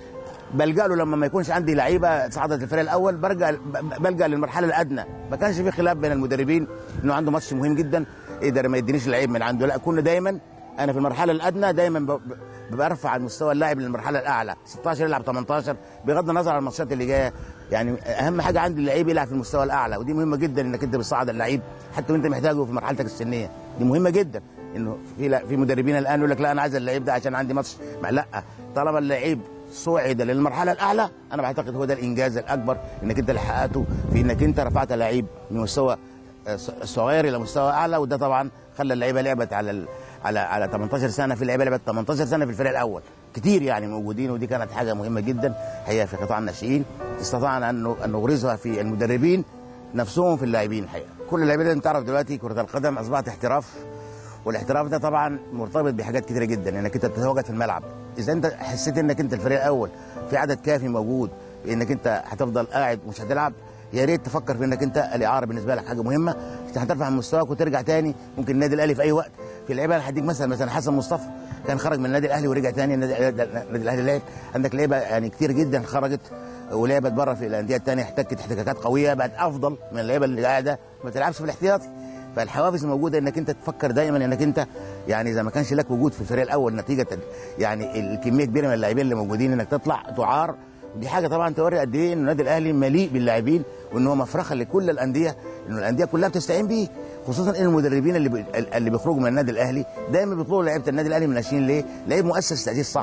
بلجا له لما ما يكونش عندي لعيبه صعدت الفريق الاول برجع بلجا للمرحله الادنى ما كانش في خلاف بين المدربين انه عنده ماتش مهم جدا يقدر ما يدينيش لعيب من عنده لا كنا دايما انا في المرحله الادنى دايما ب- ب- برفع المستوى اللاعب للمرحله الاعلى 16 يلعب 18 بغض النظر عن الماتشات اللي جايه يعني اهم حاجه عندي اللعيب يلعب في المستوى الاعلى ودي مهمه جدا انك انت بتصعد اللعيب حتى وانت محتاجه في مرحلتك السنيه دي مهمه جدا انه في لا في مدربين الان يقول لك لا انا عايز اللعيب ده عشان عندي ماتش ما لا طالما اللعيب صعد للمرحله الاعلى انا بعتقد هو ده الانجاز الاكبر انك انت اللي حققته في انك انت رفعت لعيب من مستوى آه، ص- صغير الى مستوى اعلى وده طبعا خلى اللعيبه لعبت على ال... على على 18 سنه في لعيبه لعبت 18 سنه في الفريق الاول كتير يعني موجودين ودي كانت حاجه مهمه جدا هي في قطاع الناشئين استطعنا ان ان نغرزها في المدربين نفسهم في اللاعبين الحقيقه كل اللاعبين اللي انت تعرف دلوقتي كره القدم اصبحت احتراف والاحتراف ده طبعا مرتبط بحاجات كتيره جدا انك انت بتتواجد في الملعب اذا انت حسيت انك انت الفريق الاول في عدد كافي موجود انك انت هتفضل قاعد مش هتلعب يا ريت تفكر في انك انت الاعاره بالنسبه لك حاجه مهمه عشان هترفع من مستواك وترجع تاني ممكن النادي الاهلي في اي وقت في لعيبه انا هديك مثلا مثلا حسن مصطفى كان خرج من النادي الاهلي ورجع تاني النادي النادي الاهلي لعب عندك لعيبه يعني كتير جدا خرجت ولعبت بره في الانديه الثانيه احتكت احتكاكات قويه بقت افضل من اللعيبه اللي قاعده ما تلعبش في الاحتياطي فالحوافز موجوده انك انت تفكر دايما انك انت يعني اذا ما كانش لك وجود في الفريق الاول نتيجه يعني الكميه كبيره من اللاعبين اللي موجودين انك تطلع تعار دي حاجه طبعا توري قد ايه ان النادي الاهلي مليء باللاعبين وان هو مفرخه لكل الانديه انه الانديه كلها بتستعين بيه خصوصا ان المدربين اللي بي اللي بيخرجوا من النادي الاهلي دايما بيطلبوا لعيبه النادي الاهلي من الناشئين ليه؟ لعيب مؤسس تاسيس صح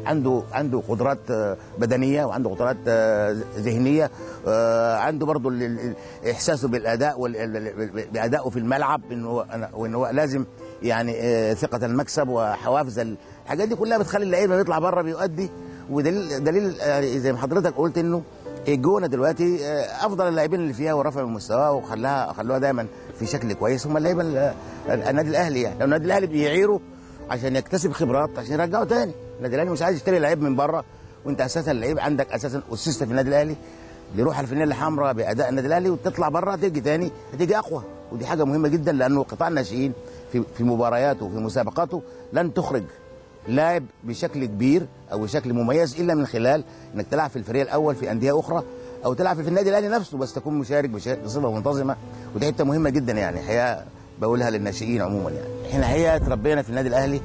عنده عنده قدرات آه، بدنيه وعنده قدرات آه، ذهنيه آه، عنده برضه ال- ال- احساسه بالاداء وال- بادائه في الملعب انه هو أنا- وان هو لازم يعني آه، ثقه المكسب وحوافز ال- الحاجات دي كلها بتخلي اللعيب لما يطلع بره بيؤدي ودليل دليل آه، زي ما حضرتك قلت انه الجونه دلوقتي آه، افضل اللاعبين اللي فيها ورفع من مستواه وخلاها خلوها دايما في شكل كويس هم اللعيبه ال- النادي الاهلي يعني لو النادي الاهلي بيعيره عشان يكتسب خبرات عشان يرجعه تاني النادي الاهلي مش عايز يشتري لعيب من بره وانت اساسا اللعيب عندك اساسا اسست في النادي الاهلي بيروح الفنيه الحمراء باداء النادي الاهلي وتطلع بره تيجي تاني هتيجي اقوى ودي حاجه مهمه جدا لانه قطاع الناشئين في في مبارياته وفي مسابقاته لن تخرج لاعب بشكل كبير او بشكل مميز الا من خلال انك تلعب في الفريق الاول في انديه اخرى او تلعب في النادي الاهلي نفسه بس تكون مشارك بش- بصفه منتظمه ودي حته مهمه جدا يعني الحقيقه بقولها للناشئين عموما يعني احنا الحقيقه تربينا في النادي الاهلي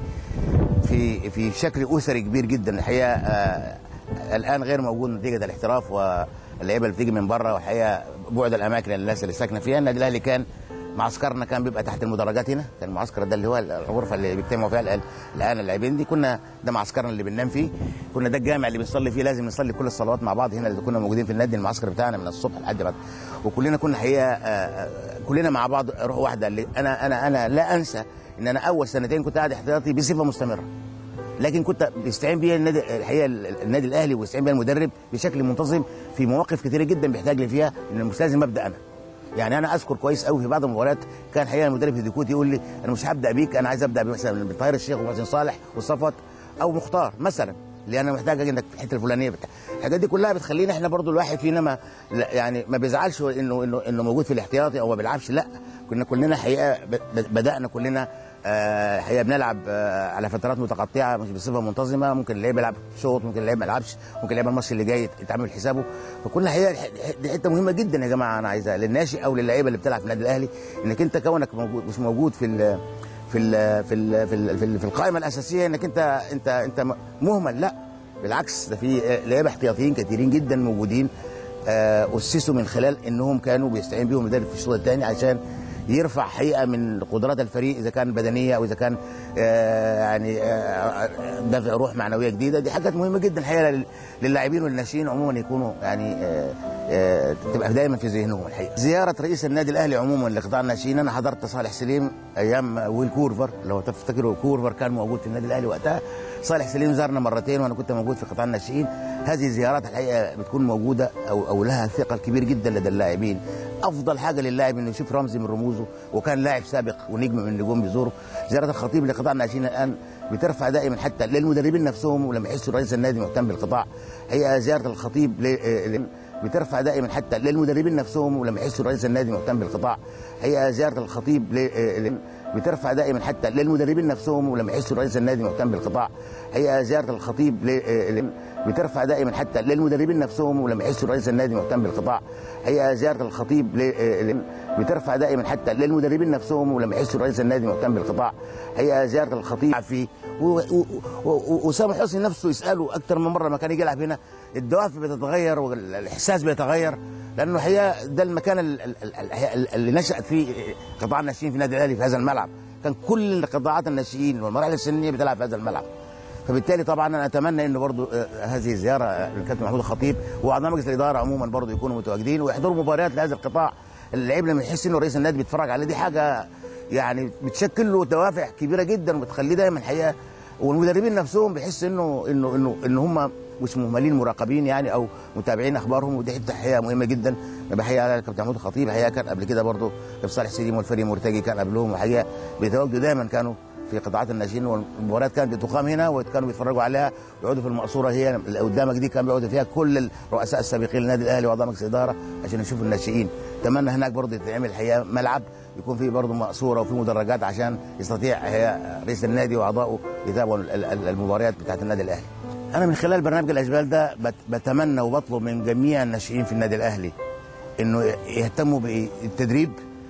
في في شكل اسري كبير جدا الحقيقه آه الان غير موجود نتيجه الاحتراف واللعيبه اللي بتيجي من بره والحقيقه بعد الاماكن الناس اللي ساكنه فيها النادي الاهلي كان معسكرنا كان بيبقى تحت المدرجات هنا كان المعسكر ده اللي هو الغرفه اللي بيجتمعوا فيها الان الان اللاعبين دي كنا ده معسكرنا اللي بننام فيه كنا ده الجامع اللي بنصلي فيه لازم نصلي كل الصلوات مع بعض هنا اللي كنا موجودين في النادي المعسكر بتاعنا من الصبح لحد بعد وكلنا كنا حقيقه آه، آه، كلنا مع بعض روح واحده اللي انا انا انا لا انسى ان انا اول سنتين كنت قاعد احتياطي بصفه مستمره لكن كنت بيستعين بيها النادي الحقيقه النادي الاهلي ويستعين بيها المدرب بشكل منتظم في مواقف كثيره جدا بيحتاج لي فيها ان مش لازم ابدا انا يعني انا اذكر كويس قوي في بعض المباريات كان حقيقه المدرب هديكوتي يقول لي انا مش هبدا بيك انا عايز ابدا مثلا بطاهر الشيخ وحسين صالح وصفوت او مختار مثلا اللي انا محتاج انك في الحته الفلانيه بتاع الحاجات دي كلها بتخلينا احنا برضو الواحد فينا ما لا يعني ما بيزعلش انه انه انه موجود في الاحتياطي او ما بيلعبش لا كنا كلنا حقيقه ب- بدانا كلنا آه، الحقيقه بنلعب آه، على فترات متقطعه مش بصفه منتظمه ممكن اللعيب يلعب شوط ممكن اللعيب ما يلعبش ممكن اللعيب الماتش اللي جاي يتعمل حسابه فكل الحقيقه الح- دي حته مهمه جدا يا جماعه انا عايزها للناشئ او للعيبه اللي بتلعب في النادي الاهلي انك انت كونك موجود مش موجود في ال في ال في ال في, ال في, ال في القائمه الاساسيه انك انت انت انت مهمل لا بالعكس ده في آه، لعيبه احتياطيين كثيرين جدا موجودين آه، اسسوا من خلال انهم كانوا بيستعين بيهم مدرب في الشوط الثاني عشان يرفع حقيقه من قدرات الفريق اذا كان بدنيه او اذا كان آه، يعني آه، دافع روح معنويه جديده دي حاجات مهمه جدا الحقيقه لل- للاعبين والناشئين عموما يكونوا يعني آه، آه، تبقى دايما في ذهنهم الحقيقه زياره رئيس النادي الاهلي عموما لقطاع الناشئين انا حضرت صالح سليم ايام ويل كورفر لو تفتكروا كورفر كان موجود في النادي الاهلي وقتها صالح سليم زارنا مرتين وانا كنت موجود في قطاع الناشئين هذه الزيارات الحقيقه بتكون موجوده او او لها ثقل كبير جدا لدى اللاعبين افضل حاجه للاعب انه يشوف رمز من رموزه وكان لاعب سابق ونجم من النجوم بيزوره زياره الخطيب لقطاع الناشئين الان بترفع دائما حتى للمدربين نفسهم ولما يحسوا رئيس النادي مهتم بالقطاع هي زياره الخطيب ل- ل- بترفع دائما حتى للمدربين نفسهم ولما يحسوا رئيس النادي مهتم بالقطاع هي زياره الخطيب ل- ل- بترفع دائما حتى للمدربين نفسهم ولما يحسوا رئيس النادي مهتم بالقطاع هي زياره الخطيب ل- ل- بترفع دائما حتى للمدربين نفسهم ولما يحسوا رئيس النادي مهتم بالقطاع هي زياره الخطيب ل- ل- بترفع دائما حتى للمدربين نفسهم ولما يحسوا رئيس النادي مهتم بالقطاع هي زياره الخطيب في و- و- و- واسامه حسني نفسه يساله اكثر من مره لما كان يجي يلعب هنا الدوافع بتتغير والاحساس بيتغير لانه هي ده المكان ال- ال- ال- اللي نشات فيه قطاع الناشئين في النادي الاهلي في هذا الملعب كان كل قطاعات الناشئين والمراحل السنيه بتلعب في هذا الملعب فبالتالي طبعا انا اتمنى انه برضو آه، هذه الزياره آه، للكابتن محمود الخطيب واعضاء مجلس الاداره عموما برضو يكونوا متواجدين ويحضروا مباريات لهذا القطاع اللعيب لما يحس انه رئيس النادي بيتفرج عليه دي حاجه يعني بتشكل له دوافع كبيره جدا وبتخليه دايما الحقيقه والمدربين نفسهم بيحس انه انه انه ان هم مش مهملين مراقبين يعني او متابعين اخبارهم ودي حته حقيقه مهمه جدا انا بحيي على الكابتن محمود الخطيب الحقيقه كان قبل كده برضه كابتن صالح سليم والفريق مرتجي كان قبلهم وحقيقه بيتواجدوا دايما كانوا في قطاعات الناشئين والمباريات كانت بتقام هنا وكانوا بيتفرجوا عليها ويقعدوا في المقصوره هي اللي قدامك دي كان بيقعدوا فيها كل الرؤساء السابقين للنادي الاهلي واعضاء مجلس الاداره عشان يشوفوا الناشئين اتمنى هناك برضه يتعمل الحقيقه ملعب يكون فيه برضه مقصوره وفي مدرجات عشان يستطيع هي رئيس النادي واعضائه يتابعوا ال- ال- المباريات بتاعت النادي الاهلي. انا من خلال برنامج الاشبال ده بت- بتمنى وبطلب من جميع الناشئين في النادي الاهلي انه يهتموا بالتدريب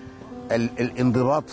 ال- الانضباط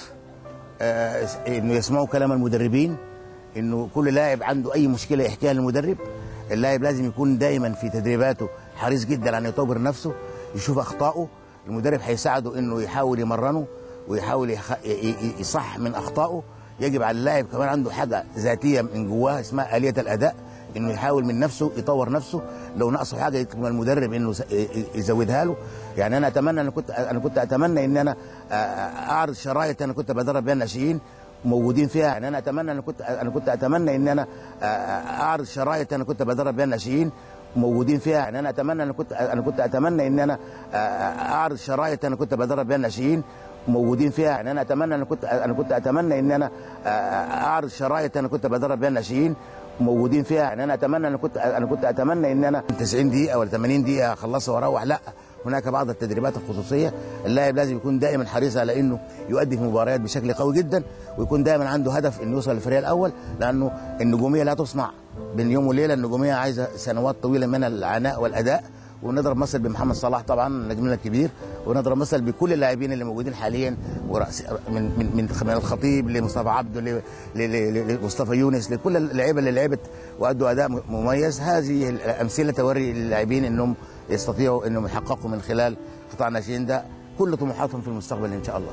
آه، انه يسمعوا كلام المدربين انه كل لاعب عنده اي مشكله يحكيها للمدرب اللاعب لازم يكون دايما في تدريباته حريص جدا ان يطور نفسه يشوف اخطائه المدرب هيساعده انه يحاول يمرنه ويحاول يخ... ي- ي- يصح من اخطائه يجب على اللاعب كمان عنده حاجه ذاتيه من جواه اسمها اليه الاداء انه يحاول من نفسه يطور نفسه لو ناقصه حاجه يطلب من المدرب انه يس- ي- يزودها له يعني انا اتمنى انا كنت انا كنت اتمنى ان انا آه، اعرض شرايط انا كنت بدرب بيها الناشئين موجودين فيها يعني انا اتمنى انا كنت انا كنت اتمنى ان انا آه، اعرض شرايط انا كنت بدرب بيها الناشئين موجودين فيها يعني انا اتمنى انا كنت انا كنت اتمنى ان انا آه، اعرض شرايط انا كنت بدرب بيها الناشئين موجودين فيها يعني انا اتمنى انا كنت انا كنت اتمنى ان انا آه، اعرض شرايط انا كنت بدرب بيها الناشئين موجودين فيها يعني انا اتمنى انا كنت انا كنت اتمنى ان انا 90 دقيقه ولا 80 دقيقه اخلصها واروح لا هناك بعض التدريبات الخصوصيه اللاعب لازم يكون دائما حريص على انه يؤدي في المباريات بشكل قوي جدا ويكون دائما عنده هدف انه يوصل للفريق الاول لانه النجوميه لا تصنع بين يوم وليله النجوميه عايزه سنوات طويله من العناء والاداء ونضرب مثل بمحمد صلاح طبعا نجمنا الكبير ونضرب مثل بكل اللاعبين اللي موجودين حاليا ورأس من من من من الخطيب لمصطفى عبده ل- ل- ل- لمصطفى يونس لكل اللعيبه اللي لعبت وادوا اداء م- مميز هذه الامثله توري للاعبين انهم يستطيعوا انهم يحققوا من خلال قطاع الناشئين ده كل طموحاتهم في المستقبل ان شاء الله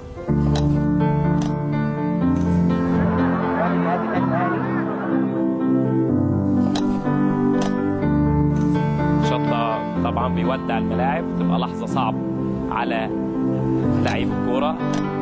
شطة طبعا بيودع الملاعب تبقى لحظة صعبة على لعيب الكورة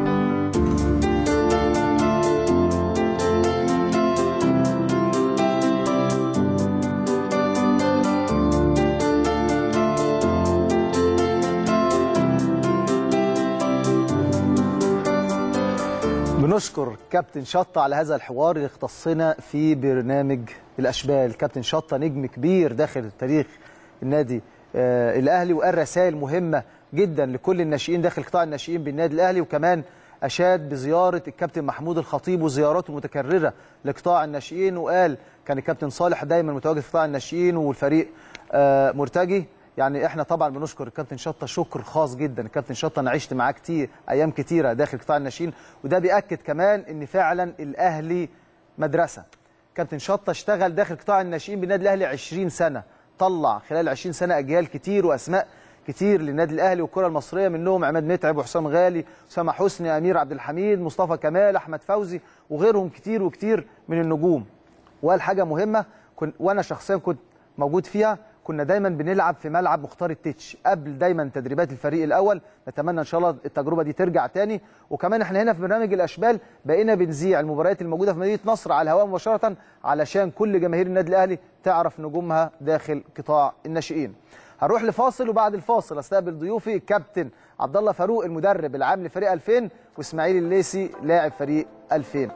بنشكر كابتن شطة على هذا الحوار اللي اختصنا في برنامج الأشبال كابتن شطة نجم كبير داخل تاريخ النادي آه الأهلي وقال رسائل مهمة جدا لكل الناشئين داخل قطاع الناشئين بالنادي الأهلي وكمان أشاد بزيارة الكابتن محمود الخطيب وزياراته المتكررة لقطاع الناشئين وقال كان الكابتن صالح دايما متواجد في قطاع الناشئين والفريق آه مرتجي يعني احنا طبعا بنشكر الكابتن شطه شكر خاص جدا الكابتن شطه انا عشت معاه كتير ايام كتيره داخل قطاع الناشئين وده بياكد كمان ان فعلا الاهلي مدرسه كابتن شطه اشتغل داخل قطاع الناشئين بالنادي الاهلي 20 سنه طلع خلال 20 سنه اجيال كتير واسماء كتير للنادي الاهلي والكره المصريه منهم عماد متعب وحسام غالي اسامه حسني امير عبد الحميد مصطفى كمال احمد فوزي وغيرهم كتير وكتير من النجوم وقال حاجه مهمه كنت وانا شخصيا كنت موجود فيها كنا دايما بنلعب في ملعب مختار التتش قبل دايما تدريبات الفريق الاول نتمنى ان شاء الله التجربه دي ترجع تاني وكمان احنا هنا في برنامج الاشبال بقينا بنذيع المباريات الموجوده في مدينه نصر على الهواء مباشره علشان كل جماهير النادي الاهلي تعرف نجومها داخل قطاع الناشئين هنروح لفاصل وبعد الفاصل استقبل ضيوفي الكابتن عبد الله فاروق المدرب العام لفريق 2000 واسماعيل الليسي لاعب فريق 2000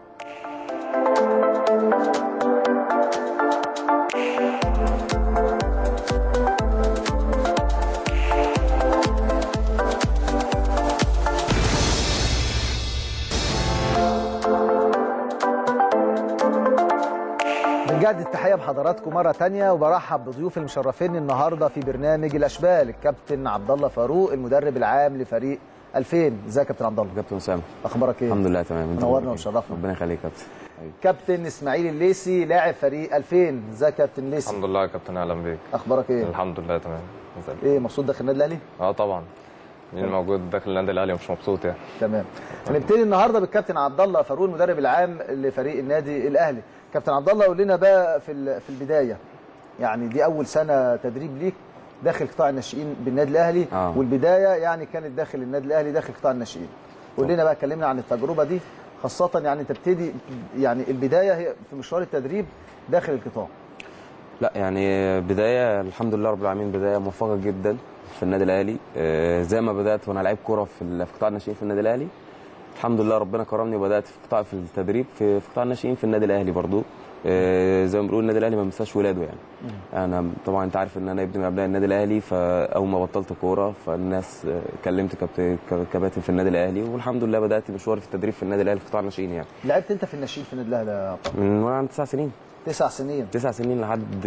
بجد التحية بحضراتكم مرة تانية وبرحب بضيوف المشرفين النهاردة في برنامج الأشبال الكابتن عبد الله فاروق المدرب العام لفريق 2000 ازيك يا كابتن عبد الله كابتن اسامه اخبارك ايه الحمد لله تمام انت منورنا أخبارك إيه؟ وشرفنا ربنا يخليك يا كابتن حبيبي. كابتن اسماعيل الليسي لاعب فريق 2000 ازيك يا كابتن الليسي الحمد لله يا كابتن اهلا بيك اخبارك ايه الحمد لله تمام ازيك ايه مبسوط داخل النادي الاهلي اه طبعا مين موجود داخل النادي الاهلي مش مبسوط يعني تمام هنبتدي النهارده بالكابتن عبد الله فاروق المدرب العام لفريق النادي الاهلي كابتن عبد الله قول لنا بقى في ال- في البدايه يعني دي اول سنه تدريب ليك داخل قطاع الناشئين بالنادي الاهلي آه. والبدايه يعني كانت داخل النادي الاهلي داخل قطاع الناشئين قول لنا بقى كلمنا عن التجربه دي خاصه يعني انت بتبتدي يعني البدايه هي في مشوار التدريب داخل القطاع لا يعني بدايه الحمد لله رب العالمين بدايه موفقه جدا في النادي الاهلي آه، زي ما بدات وانا لعيب كوره في ال- في قطاع الناشئين في النادي الاهلي الحمد لله ربنا كرمني وبدات في قطاع في التدريب في في قطاع الناشئين في النادي الاهلي برضو آه، زي ما بنقول النادي الاهلي ما بينساش ولاده يعني انا طبعا انت عارف ان انا ابني من ابناء النادي الاهلي فاول ما بطلت كوره فالناس آه، كلمت كابت- كباتن في النادي الاهلي والحمد لله بدات مشواري في التدريب في النادي الاهلي في قطاع الناشئين يعني لعبت انت في الناشئين في النادي الاهلي يا عبد الله؟ من وانا عندي تسع سنين تسع سنين تسع سنين لحد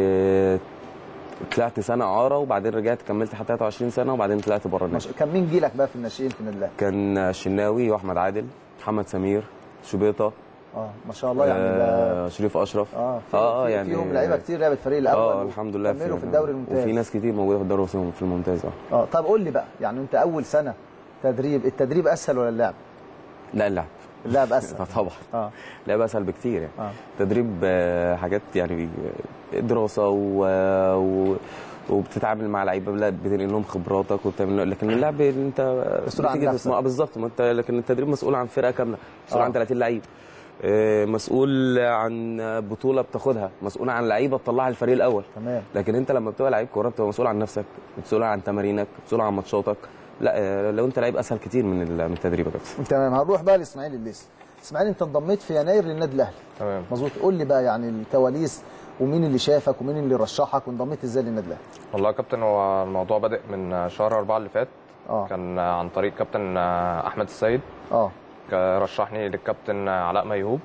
طلعت سنه اعاره وبعدين رجعت كملت حتى 23 سنه وبعدين طلعت بره النادي كان مين جيلك بقى في الناشئين في النادي الاهلي؟ كان الشناوي واحمد عادل محمد سمير شبيطه اه ما شاء الله يعني ده آه شريف اشرف اه في اه في- يعني فيهم لعيبه كتير لعبت فريق الاول اه الحمد لله كملوا في الدوري الممتاز وفي ناس كتير موجوده في الدوري في الممتاز اه اه طب قول لي بقى يعني انت اول سنه تدريب التدريب اسهل ولا اللعب؟ لا اللعب اللعب اسهل طبعا اه لعب اسهل بكتير يعني اه تدريب آه، حاجات يعني دراسه و... و... وبتتعامل مع لعيبه لا بتنقل لهم خبراتك وبتعمل لكن اللعب انت مسؤول عن بتيجي نفسك. تسمع- بالظبط ما انت لكن التدريب مسؤول عن فرقه كامله مسؤول آه. عن 30 لعيب آه، مسؤول عن بطوله بتاخدها مسؤول عن لعيبه تطلعها الفريق الاول تمام لكن انت لما بتبقى لعيب كوره بتبقى مسؤول عن نفسك مسؤول عن تمارينك مسؤول عن ماتشاتك لا آه، لو انت لعيب اسهل كتير من ال- من التدريب يا كابتن تمام هنروح بقى لاسماعيل الليثي اسماعيل انت انضميت في يناير للنادي الاهلي تمام مظبوط قول لي بقى يعني الكواليس ومين اللي شافك ومين اللي رشحك وانضميت ازاي للنادي الاهلي والله يا كابتن هو الموضوع بادئ من شهر أربعة اللي فات اه كان عن طريق كابتن أحمد السيد اه رشحني للكابتن علاء ميهوب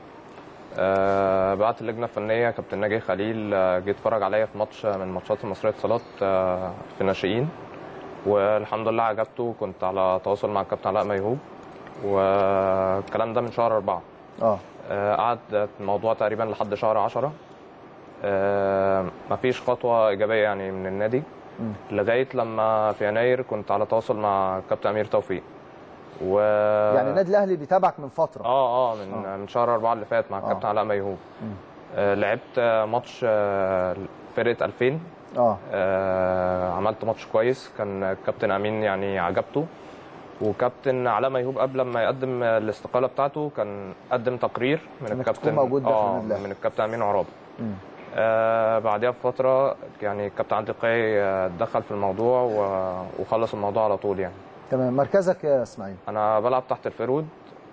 آه، بعت اللجنه الفنيه كابتن ناجي خليل آه، جه اتفرج عليا في ماتش من ماتشات المصريه اتصالات آه، في ناشئين والحمد لله عجبته كنت على تواصل مع الكابتن علاء ميهوب والكلام ده من شهر أربعة اه آه، قعد الموضوع تقريبا لحد شهر عشرة آه، مفيش خطوة إيجابية يعني من النادي مم. لغاية لما في يناير كنت على تواصل مع كابتن أمير توفيق و يعني النادي الاهلي بيتابعك من فتره اه اه من آه. من شهر أربعة اللي فات مع آه. الكابتن علاء ميهوب مم. آه لعبت آه، ماتش آه، فرقة 2000 اه آه عملت ماتش كويس كان الكابتن امين يعني عجبته وكابتن علاء ميهوب قبل ما يقدم الاستقاله بتاعته كان قدم تقرير من إنك الكابتن تكون موجود داخل اه النادي الأهلي. من الكابتن امين عرابي مم. آه بعدها بفتره يعني الكابتن عادل قاي آه، اتدخل في الموضوع و- وخلص الموضوع على طول يعني تمام مركزك يا اسماعيل انا بلعب تحت الفيرود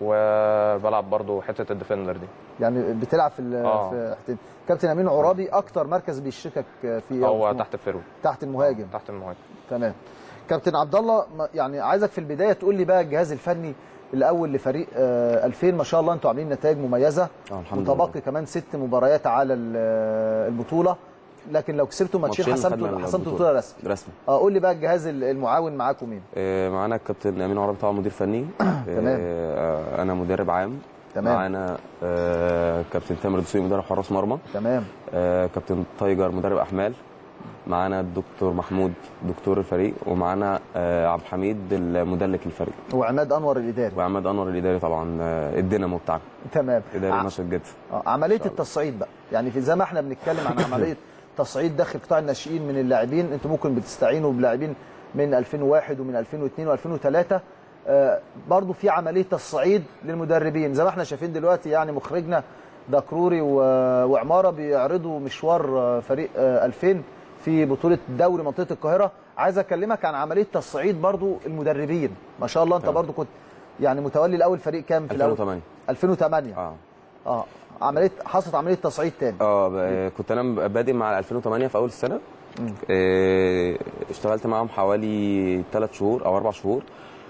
وبلعب برضو حته الديفندر دي يعني بتلعب في ال- آه. في حتتين كابتن امين عرابي اكتر مركز بيشركك فيه أو هو في- تحت الفيرود تحت المهاجم تحت المهاجم تمام كابتن عبد الله ما- يعني عايزك في البدايه تقول لي بقى الجهاز الفني الاول لفريق آه 2000 ما شاء الله انتوا عاملين نتائج مميزه اه الحمد لله متبقي كمان ست مباريات على ال- آه، البطوله لكن لو كسبتوا ماتشين ماتشين حسمتوا خدنا حسمتوا البطولة. البطوله رسمي رسمي اه قول لي بقى الجهاز المعاون معاكم مين آه، معانا الكابتن امين عرب طبعا مدير فني تمام. آه، انا مدرب عام تمام. معانا آه، كابتن تامر دسوقي مدرب حراس مرمى تمام آه، كابتن تايجر مدرب احمال معانا الدكتور محمود دكتور الفريق ومعانا آه، عبد الحميد المدلك الفريق وعماد انور الاداري وعماد انور الاداري طبعا آه، الدينامو بتاعنا تمام اداري ع- نشط جدا آه، عمليه التصعيد بقى يعني في زي ما احنا بنتكلم عن عمليه تصعيد داخل قطاع الناشئين من اللاعبين انتوا ممكن بتستعينوا بلاعبين من 2001 ومن 2002 و2003 آه برضو في عمليه تصعيد للمدربين زي ما احنا شايفين دلوقتي يعني مخرجنا دكروري و- وعماره بيعرضوا مشوار آه، فريق آه 2000 في بطوله دوري منطقه القاهره عايز اكلمك عن عمليه تصعيد برضو المدربين ما شاء الله انت برضو كنت يعني متولي الاول فريق كام في الاول 2008 2008 اه اه عمليه حصلت عمليه تصعيد تاني اه ب- كنت انا بادئ مع 2008 في اول السنه آه، اشتغلت معاهم حوالي ثلاث شهور او اربع شهور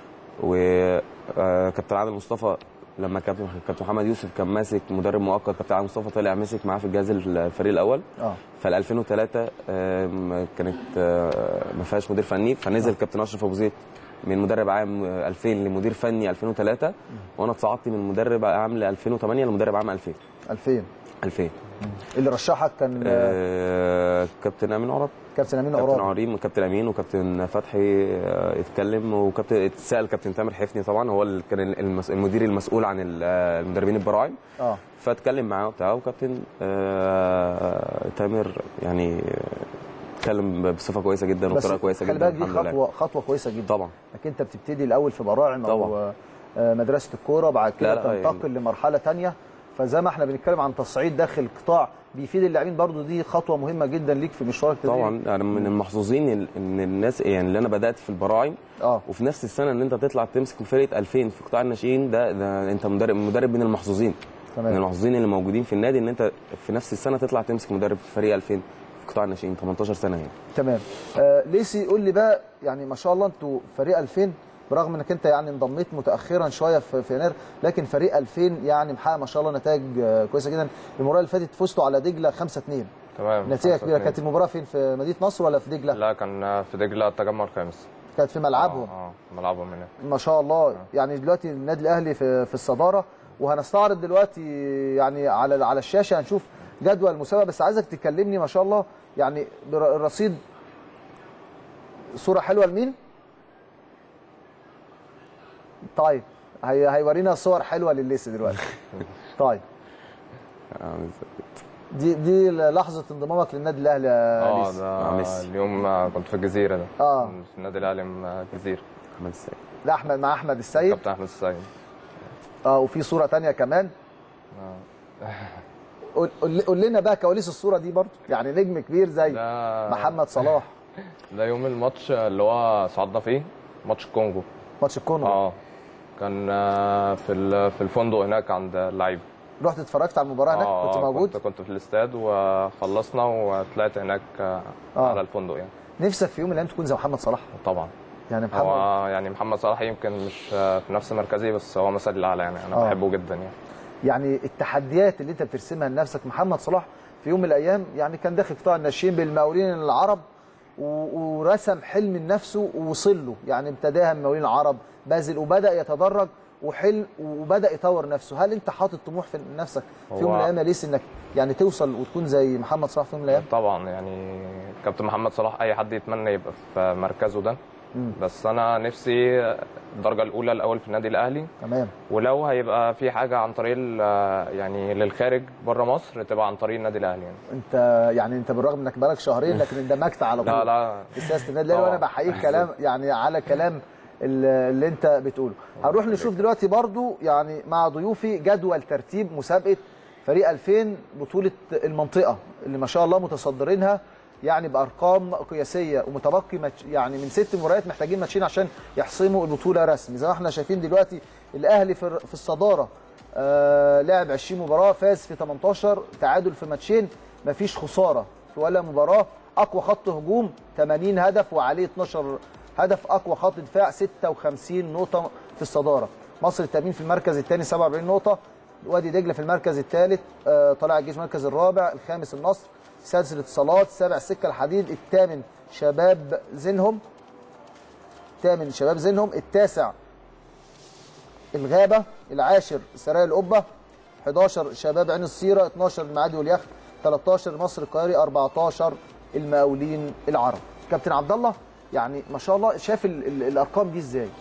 وكابتن عادل مصطفى لما كابتن كابتن محمد يوسف كان ماسك مدرب مؤقت كابتن عادل مصطفى طلع مسك معاه في الجهاز الفريق الاول اه فال 2003 آم، كانت آه، ما فيهاش مدير فني فنزل كابتن اشرف ابو زيد من مدرب عام آه، 2000 لمدير فني 2003 وانا اتصعدت من مدرب عام ل 2008 لمدرب عام 2000 2000 2000 اللي رشحك كان آه، كابتن امين عرب كابتن امين كابتن عرابي عريم وكابتن امين وكابتن فتحي آه، اتكلم وكابتن اتسال كابتن تامر حفني طبعا هو اللي كان المس- المدير المسؤول عن ال- آه، المدربين البراعم اه فاتكلم معاه وبتاع وكابتن آه، تامر يعني آه، اتكلم بصفه كويسه جدا بس وبطريقه كويسه خلي جدا بالك دي الحمد لله خطوه خطوه كويسه جدا طبعا انك انت بتبتدي الاول في براعم او طبعا. آه، مدرسه الكوره بعد كده لا، لا، تنتقل لمرحله تانية فزي ما احنا بنتكلم عن تصعيد داخل القطاع بيفيد اللاعبين برضو دي خطوه مهمه جدا ليك في مشوارك التدريبي. طبعا انا من المحظوظين ال- ان الناس يعني اللي انا بدات في البراعم اه وفي نفس السنه ان انت تطلع تمسك فرقه 2000 في قطاع الناشئين ده, ده انت مدرب مدرب من المحظوظين تمام. من المحظوظين اللي موجودين في النادي ان انت في نفس السنه تطلع تمسك مدرب في فريق 2000 في قطاع الناشئين 18 سنه يعني تمام آه ليسي قول لي بقى يعني ما شاء الله انتوا فريق 2000 برغم انك انت يعني انضميت متاخرا شويه في, في يناير لكن فريق 2000 يعني محقق ما شاء الله نتائج آه كويسه جدا المباراه اللي فاتت فزتوا على دجله 5 2 تمام نتيجه خمسة كبيره اتنين. كانت المباراه فين في مدينه نصر ولا في دجله لا كان في دجله التجمع الخامس كانت في ملعبهم اه آه، ملعبهم هناك ما شاء الله يعني دلوقتي النادي الاهلي في في الصداره وهنستعرض دلوقتي يعني على على الشاشه هنشوف جدول المسابقه بس عايزك تكلمني ما شاء الله يعني بر- الرصيد صوره حلوه لمين؟ طيب هي هيورينا صور حلوه لليسي دلوقتي طيب دي دي لحظه انضمامك للنادي الاهلي يا اه ليسي ده اليوم آه، كنت في الجزيره ده اه في النادي الاهلي من الجزيره احمد السيد لا احمد مع احمد السيد كابتن احمد السيد اه وفي صوره تانية كمان قول, قول قول لنا بقى كواليس الصوره دي برضه يعني نجم كبير زي محمد صلاح ده يوم الماتش اللي هو صعدنا فيه ماتش الكونجو ماتش الكونغو اه كان آه، في ال- في الفندق هناك عند اللعيبه رحت اتفرجت على المباراه هناك آه، كنت آه، موجود كنت, كنت في الاستاد وخلصنا وطلعت هناك آه. آه. على الفندق يعني نفسك في يوم من الايام تكون زي محمد صلاح طبعا يعني محمد هو يعني محمد صلاح يمكن مش آه، في نفس مركزي بس هو مثل الاعلى يعني انا آه. بحبه جدا يعني يعني التحديات اللي انت بترسمها لنفسك محمد صلاح في يوم من الايام يعني كان داخل قطاع الناشئين بالمقاولين العرب و- ورسم حلم لنفسه ووصل له يعني ابتداها من المقاولين العرب بازل وبدا يتدرج وحلم وبدا يطور نفسه هل انت حاطط طموح في نفسك في يوم هو- من الايام يا ليس انك يعني توصل وتكون زي محمد صلاح في يوم من الايام طبعا يعني كابتن محمد صلاح اي حد يتمنى يبقى في مركزه ده مم. بس انا نفسي الدرجه الاولى الاول في النادي الاهلي تمام ولو هيبقى في حاجه عن طريق ال- يعني للخارج بره مصر تبقى عن طريق النادي الاهلي يعني انت يعني انت بالرغم انك بقالك شهرين لكن اندمجت على طول لا لا في سياسه النادي الاهلي وانا طبعا. بحييك كلام يعني على كلام ال- اللي انت بتقوله هنروح نشوف دلوقتي برضو يعني مع ضيوفي جدول ترتيب مسابقه فريق 2000 بطوله المنطقه اللي ما شاء الله متصدرينها يعني بارقام قياسيه ومتبقي ماتش يعني من ست مباريات محتاجين ماتشين عشان يحسموا البطوله رسمي زي ما احنا شايفين دلوقتي الاهلي في في الصداره آه لعب 20 مباراه فاز في 18 تعادل في ماتشين مفيش خساره في ولا مباراه اقوى خط هجوم 80 هدف وعليه 12 هدف اقوى خط دفاع 56 نقطه في الصداره مصر التامين في المركز الثاني 47 نقطه وادي دجله في المركز الثالث آه طلائع الجيش المركز الرابع الخامس النصر السادس الاتصالات السابع السكه الحديد الثامن شباب زينهم الثامن شباب زينهم التاسع الغابه العاشر سرايا القبه 11 شباب عين السيره 12 المعادي واليخت 13 مصر القاهري 14 المقاولين العرب كابتن عبد الله يعني ما شاء الله شاف ال ال الارقام دي ازاي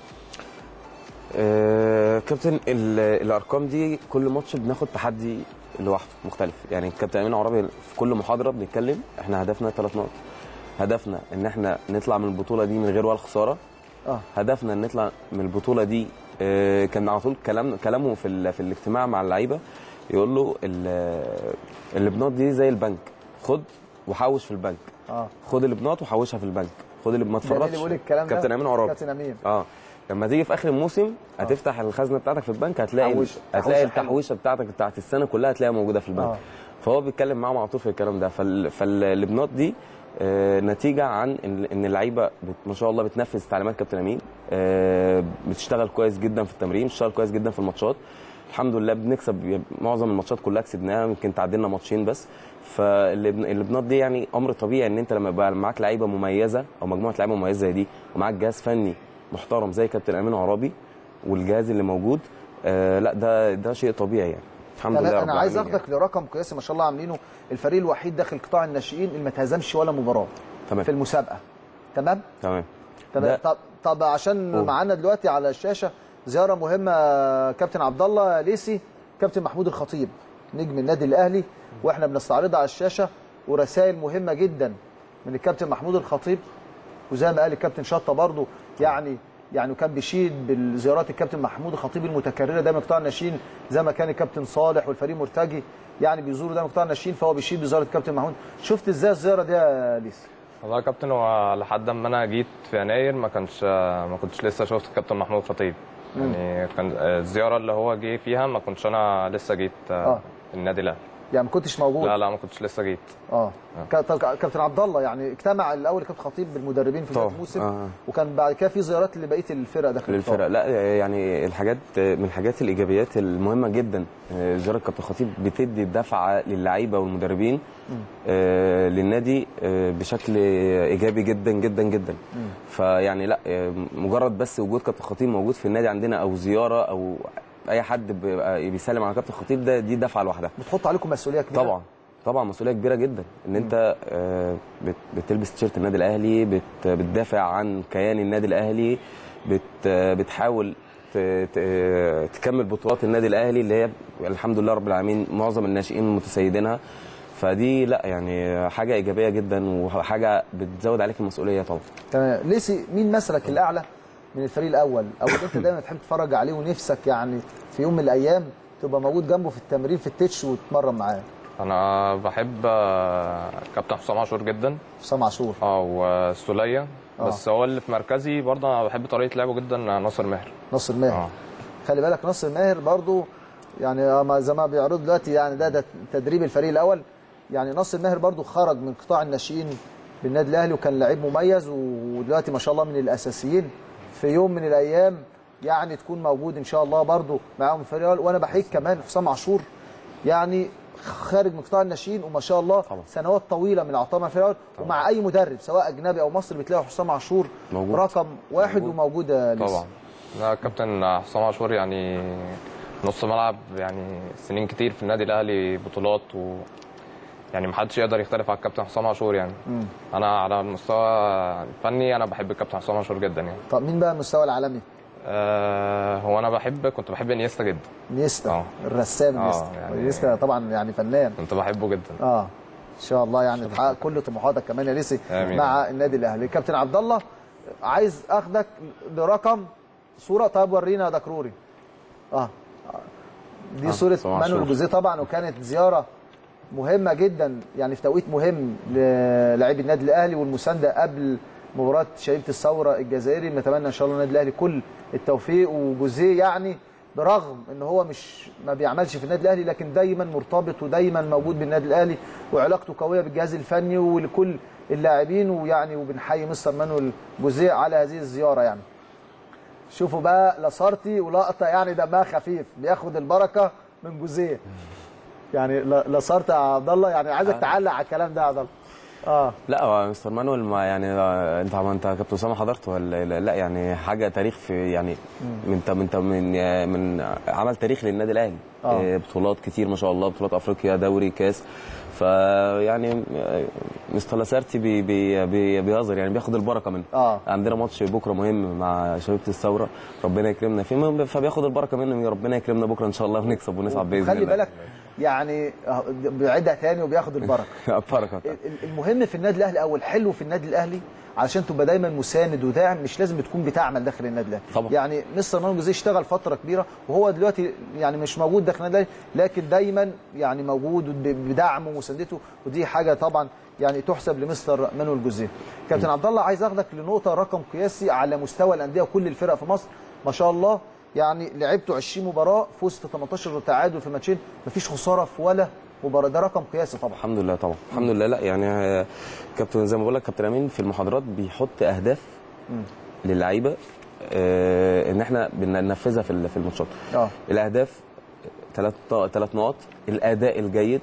آه، كابتن ال- الارقام دي كل ماتش بناخد تحدي لوحده مختلف يعني كابتن امين عربي في كل محاضره بنتكلم احنا هدفنا ثلاث نقط هدفنا ان احنا نطلع من البطوله دي من غير ولا خساره اه هدفنا ان نطلع من البطوله دي آه، كان على طول كلام كلامه في ال- في الاجتماع مع اللعيبه يقول له ال- البنات دي زي البنك خد وحوش في البنك اه خد البنات وحوشها في البنك خد اللي ما ده مين اللي تفرطش بيقول الكلام ده كابتن امين عرابي كابتن امين اه لما تيجي في اخر الموسم هتفتح الخزنه بتاعتك في البنك هتلاقي تحويش- هتلاقي تحويشة حلوة. التحويشه بتاعتك بتاعت السنه كلها هتلاقيها موجوده في البنك آه. فهو بيتكلم معاهم على طول في الكلام ده فال... فالبنات دي آه، نتيجه عن ان إن اللعيبه بت... ما شاء الله بتنفذ تعليمات كابتن امين آه، بتشتغل كويس جدا في التمرين بتشتغل كويس جدا في الماتشات الحمد لله بنكسب معظم الماتشات كلها كسبناها يمكن تعادلنا ماتشين بس فالبنات دي يعني امر طبيعي ان انت لما يبقى معاك لعيبه مميزه او مجموعه لعيبه مميزه زي دي ومعاك جهاز فني محترم زي كابتن امين عرابي والجهاز اللي موجود آه لا ده ده شيء طبيعي يعني الحمد أنا- لله رب انا عايز العالمين اخدك لرقم قياسي ما شاء الله عاملينه الفريق الوحيد داخل قطاع الناشئين اللي ما تهزمش ولا مباراه تمام. في المسابقه تمام تمام تمام ده- طب طب عشان قول. معانا دلوقتي على الشاشه زياره مهمه كابتن عبد الله ليسي كابتن محمود الخطيب نجم النادي الاهلي واحنا بنستعرضها على الشاشه ورسائل مهمه جدا من الكابتن محمود الخطيب وزي ما قال الكابتن شطه برضو يعني يعني كان بيشيد بالزيارات الكابتن محمود الخطيب المتكرره دايما قطاع الناشئين زي ما كان الكابتن صالح والفريق مرتجي يعني بيزوروا دايما قطاع الناشئين فهو بيشيد بزياره الكابتن محمود شفت ازاي الزياره دي يا ليسي والله يا كابتن هو لحد ما انا جيت في يناير ما كانش ما كنتش لسه شفت الكابتن محمود خطيب مم. يعني كان الزياره اللي هو جه فيها ما كنتش انا لسه جيت آه. النادي الاهلي يعني ما كنتش موجود لا لا ما كنتش لسه جيت اه كا- طب كابتن عبد الله يعني اجتمع الاول كابتن خطيب بالمدربين في بدايه طبعا. الموسم آه. وكان بعد كده في زيارات لبقيه الفرق داخل للفرق لا يعني الحاجات من الحاجات الايجابيات المهمه جدا آه، زياره كابتن خطيب بتدي دفعه للعيبه والمدربين آه، للنادي آه، بشكل ايجابي جدا جدا جدا فيعني لا آه، مجرد بس وجود كابتن خطيب موجود في النادي عندنا او زياره او اي حد بيبقى بيسلم على كابتن خطيب ده دي دفعه لوحدها بتحط عليكم مسؤوليه كبيره طبعا طبعا مسؤوليه كبيره جدا ان انت آه، بت- بتلبس تيشيرت النادي الاهلي بت- بتدافع عن كيان النادي الاهلي بت- آه، بتحاول ت- ت- تكمل بطولات النادي الاهلي اللي هي الحمد لله رب العالمين معظم الناشئين متسيدينها فدي لا يعني حاجه ايجابيه جدا وحاجه بتزود عليك المسؤوليه طبعا تمام ليسي مين مثلك الاعلى من الفريق الاول او اللي انت دايما تحب تتفرج عليه ونفسك يعني في يوم من الايام تبقى موجود جنبه في التمرين في التتش وتتمرن معاه انا بحب آه، كابتن حسام عاشور جدا حسام عاشور اه والسوليه آه. بس هو اللي في مركزي برضه انا بحب طريقه لعبه جدا ناصر ماهر ناصر ماهر اه خلي بالك ناصر ماهر برضو يعني ما- زي ما بيعرضوا دلوقتي يعني ده ده تدريب الفريق الاول يعني ناصر ماهر برضو خرج من قطاع الناشئين بالنادي الاهلي وكان لعيب مميز ودلوقتي ما شاء الله من الاساسيين في يوم من الايام يعني تكون موجود ان شاء الله برضو معاهم في الفريق الأول. وانا بحيي كمان حسام عاشور يعني خارج من قطاع الناشئين وما شاء الله سنوات طويله من العطاء مع الفريق الأول. ومع اي مدرب سواء اجنبي او مصري بتلاقي حسام عاشور موجود. رقم واحد وموجود يا لسه. طبعا لا كابتن حسام عاشور يعني نص ملعب يعني سنين كتير في النادي الاهلي بطولات و يعني محدش يقدر يختلف على الكابتن حسام عاشور يعني مم. انا على المستوى الفني انا بحب الكابتن حسام عاشور جدا يعني طب مين بقى المستوى العالمي؟ آه هو انا بحب كنت بحب انيستا جدا نيستا اه الرسام آه، نيستا يعني- نيستا طبعا يعني فنان كنت بحبه جدا اه ان شاء الله يعني تحقق كل طموحاتك كمان يا ليسي آمين. مع النادي الاهلي كابتن عبد الله عايز اخدك لرقم صوره طيب ورينا يا دكروري اه دي آه، صوره طبعاً مانويل صورة. جوزيه طبعا وكانت زياره مهمه جدا يعني في توقيت مهم للاعبي النادي الاهلي والمسانده قبل مباراه شبيبه الثوره الجزائري نتمنى ان شاء الله النادي الاهلي كل التوفيق وجوزيه يعني برغم ان هو مش ما بيعملش في النادي الاهلي لكن دايما مرتبط ودايما موجود بالنادي الاهلي وعلاقته قويه بالجهاز الفني ولكل اللاعبين ويعني وبنحيي مستر مانويل جوزيه على هذه الزياره يعني شوفوا بقى لاسارتي ولقطه يعني دمها خفيف بياخد البركه من جوزيه يعني لا- لاسارتي يا عبد الله يعني عايزك آه. تعلق على الكلام ده يا عبد الله اه لا هو مستر مانويل ما يعني آه، انت ما انت كابتن اسامه حضرت ولا لا, لا يعني حاجه تاريخ في يعني من من من من عمل تاريخ للنادي الاهلي آه. آه، بطولات كتير ما شاء الله بطولات افريقيا دوري كاس فيعني آه، مستر لاسارتي بي بي بي بيهزر يعني بياخد البركه منه اه عندنا ماتش بكره مهم مع شبيبه الثوره ربنا يكرمنا فيه فبياخد البركه منه ربنا يكرمنا بكره ان شاء الله ونكسب ونصعد باذن خلي الله بالك يعني أهو بيعيدها تاني وبياخد البركه البركه ال- المهم في النادي الاهلي او الحلو في النادي الاهلي علشان تبقى دايما مساند وداعم مش لازم تكون بتعمل داخل النادي الاهلي طبعا. يعني مستر مانو جوزيه اشتغل فتره كبيره وهو دلوقتي يعني مش موجود داخل النادي الاهلي لكن دايما يعني موجود ب- بدعمه ومساندته ودي حاجه طبعا يعني تحسب لمستر مانويل جوزيه كابتن عبد الله عايز اخدك لنقطه رقم قياسي على مستوى الانديه وكل الفرق في مصر ما شاء الله يعني لعبتوا 20 مباراه فزت 18 تعادل في ماتشين مفيش خساره في ولا مباراه ده رقم قياسي طبعا الحمد لله طبعا الحمد لله لا يعني آه، كابتن زي ما بقول لك كابتن امين في المحاضرات بيحط اهداف مم. للعيبه آه، ان احنا بننفذها في ال- في الماتشات اه الاهداف ثلاث ثلاث نقط الاداء الجيد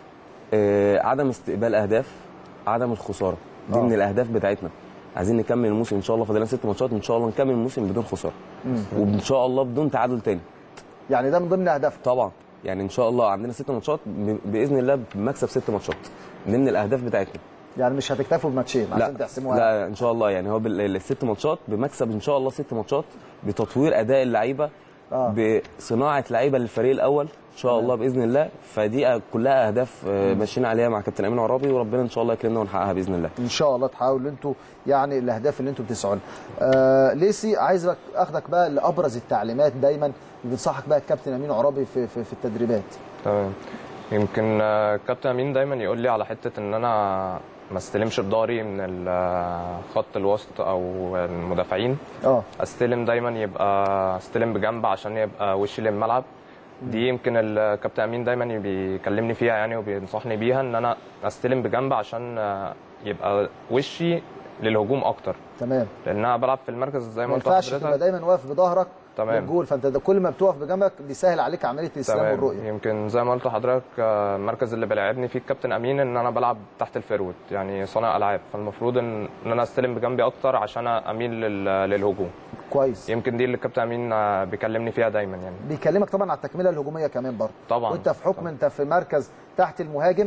آه، عدم استقبال اهداف عدم الخساره دي آه. من الاهداف بتاعتنا عايزين نكمل الموسم ان شاء الله فاضل لنا ست ماتشات ان شاء الله نكمل الموسم بدون خساره مم. وان شاء الله بدون تعادل تاني يعني ده من ضمن اهداف طبعا يعني ان شاء الله عندنا ست ماتشات ب- باذن الله بمكسب ست ماتشات ضمن الاهداف بتاعتنا يعني مش هتكتفوا بماتشين عشان تحسموها لا ان شاء الله يعني هو بال- الست ماتشات بمكسب ان شاء الله ست ماتشات بتطوير اداء اللعيبه آه. بصناعه لعيبه للفريق الاول ان شاء الله باذن الله فدي كلها اهداف آه، ماشيين عليها مع كابتن امين عرابي وربنا ان شاء الله يكرمنا ونحققها باذن الله ان شاء الله تحاولوا انتوا يعني الاهداف اللي انتوا بتسعوا لها. آه ليسي عايزك اخدك بقى لابرز التعليمات دايما اللي بينصحك بقى الكابتن امين عرابي في في, في التدريبات تمام يمكن آه، كابتن امين دايما يقول لي على حته ان انا ما استلمش بضهري من ال- آه، خط الوسط او المدافعين اه استلم دايما يبقى استلم بجنب عشان يبقى وشي للملعب دي يمكن الكابتن امين دايما بيكلمني فيها يعني وبينصحني بيها ان انا استلم بجنب عشان آه، يبقى وشي للهجوم اكتر تمام لان انا بلعب في المركز زي ما ما قلت ينفعش تبقى لحضرتك دايما واقف بظهرك تمام. للجول فانت ده كل ما بتقف بجنبك بيسهل عليك عمليه الاستلام تمام والرؤيه يمكن زي ما قلت لحضرتك آه، المركز اللي بيلعبني فيه الكابتن امين ان انا بلعب تحت الفيرود يعني صانع العاب فالمفروض ان ان انا استلم بجنبي اكتر عشان اميل لل- للهجوم كويس يمكن دي اللي الكابتن امين آه، بيكلمني فيها دايما يعني بيكلمك طبعا على التكمله الهجوميه كمان برضه طبعا وانت في حكم انت في مركز تحت المهاجم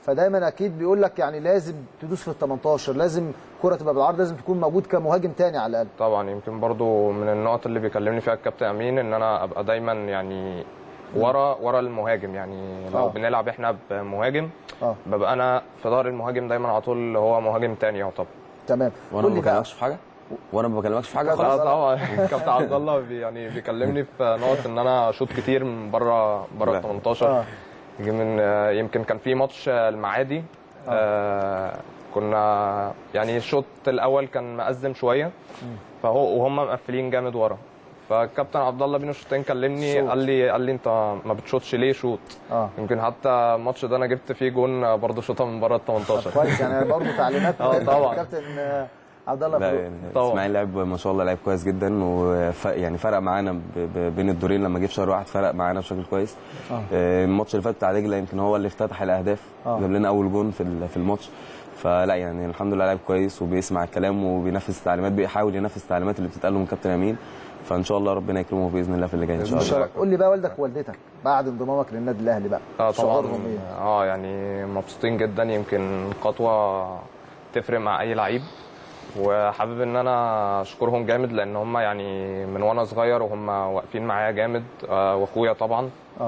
فدايما اكيد بيقول لك يعني لازم تدوس في ال 18 لازم كره تبقى بالعرض لازم تكون موجود كمهاجم تاني على الاقل طبعا يمكن برضو من النقط اللي بيكلمني فيها الكابتن امين ان انا ابقى دايما يعني ورا ورا المهاجم يعني لو آه. بنلعب احنا بمهاجم اه ببقى انا في ظهر المهاجم دايما على طول اللي هو مهاجم تاني يعتبر تمام وانا ما بكلمكش في حاجه وانا ما بكلمكش في حاجه لا خالص طبعا كابتن عبد الله بي يعني بيكلمني في نقط ان انا اشوط كتير من بره بره لا. ال 18 آه. يجي من آه، يمكن كان في ماتش آه، المعادي آه كنا يعني الشوط الاول كان مأزم شويه فهو وهم مقفلين جامد ورا فالكابتن عبد الله بين الشوطين كلمني شوط. قال لي قال لي انت ما بتشوطش ليه شوط اه يمكن حتى الماتش ده انا جبت فيه جون برضه شوطه من بره ال 18 كويس يعني برضه تعليمات اه طبعا كابتن آه، عبد الله لا فاروق يعني طبعا. اسماعيل لعب ما شاء الله لعب كويس جدا وف يعني فرق معانا ب- ب- بين الدورين لما جه في شهر واحد فرق معانا بشكل كويس آه. آه، الماتش اللي فات بتاع دجله يمكن هو اللي افتتح الاهداف آه. جاب لنا اول جون في ال- في الماتش فلا يعني الحمد لله لعب كويس وبيسمع الكلام وبينفذ التعليمات بيحاول ينفذ التعليمات اللي بتتقال له من كابتن امين فان شاء الله ربنا يكرمه باذن الله في اللي جاي ان شاء ان شاء الله الله قول لي بقى والدك ووالدتك بعد انضمامك للنادي الاهلي بقى اه طبعا شعورهم ايه؟ اه يعني مبسوطين جدا يمكن خطوه تفرق مع اي لعيب وحابب ان انا اشكرهم جامد لان هم يعني من وانا صغير وهم واقفين معايا جامد آه واخويا طبعا اه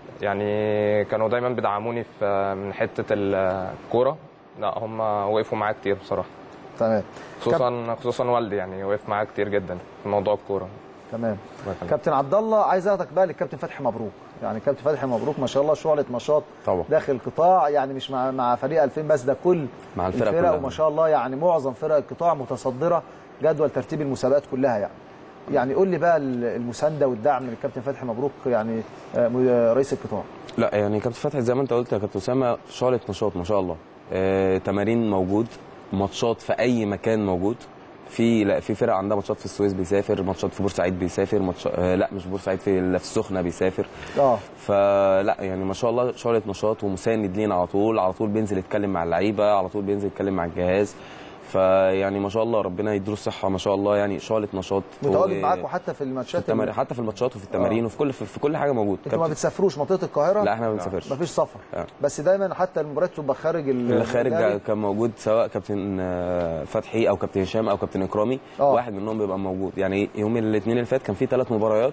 يعني كانوا دايما بيدعموني في من حته الكوره لا هم وقفوا معايا كتير بصراحه تمام خصوصا خصوصا والدي يعني وقف معايا كتير جدا في موضوع الكوره تمام الله يخليك. كابتن عبد الله عايز اخدك بقى للكابتن فتحي مبروك يعني كابتن فتحي مبروك ما شاء الله شعله نشاط طبعا داخل القطاع يعني مش مع مع فريق 2000 بس ده كل مع الفرق الفرق كلها. وما شاء الله يعني معظم فرق القطاع متصدره جدول ترتيب المسابقات كلها يعني يعني قول لي بقى المسانده والدعم من الكابتن فتحي مبروك يعني آه، م- آه، رئيس القطاع لا يعني كابتن فتحي زي ما انت قلت يا كابتن اسامه شعله نشاط ما شاء الله آه، تمارين موجود ماتشات في اي مكان موجود في لا في فرق عندها ماتشات في السويس بيسافر ماتشات في بورسعيد بيسافر ماتش آه لا مش بورسعيد في ال- في السخنه بيسافر اه فلا يعني ما شاء الله شعله نشاط ومساند لينا على طول على طول بينزل يتكلم مع اللعيبه على طول بينزل يتكلم مع الجهاز فيعني ما شاء الله ربنا يديله الصحه ما شاء الله يعني شعله نشاط متواجد و- معاكم حتى في في الماتشات التمارين ال- حتى في الماتشات وفي التمارين وفي كل في, في كل حاجه موجود انتوا ما كابتن- بتسافروش منطقه القاهره لا احنا ما بنسافرش مفيش سفر آه. بس دايما حتى المباريات تبقى خارج ال- اللي خارج النادي. كان موجود سواء كابتن آه، فتحي او كابتن هشام او كابتن اكرامي آه. واحد منهم بيبقى موجود يعني يوم الاثنين اللي فات كان في ثلاث مباريات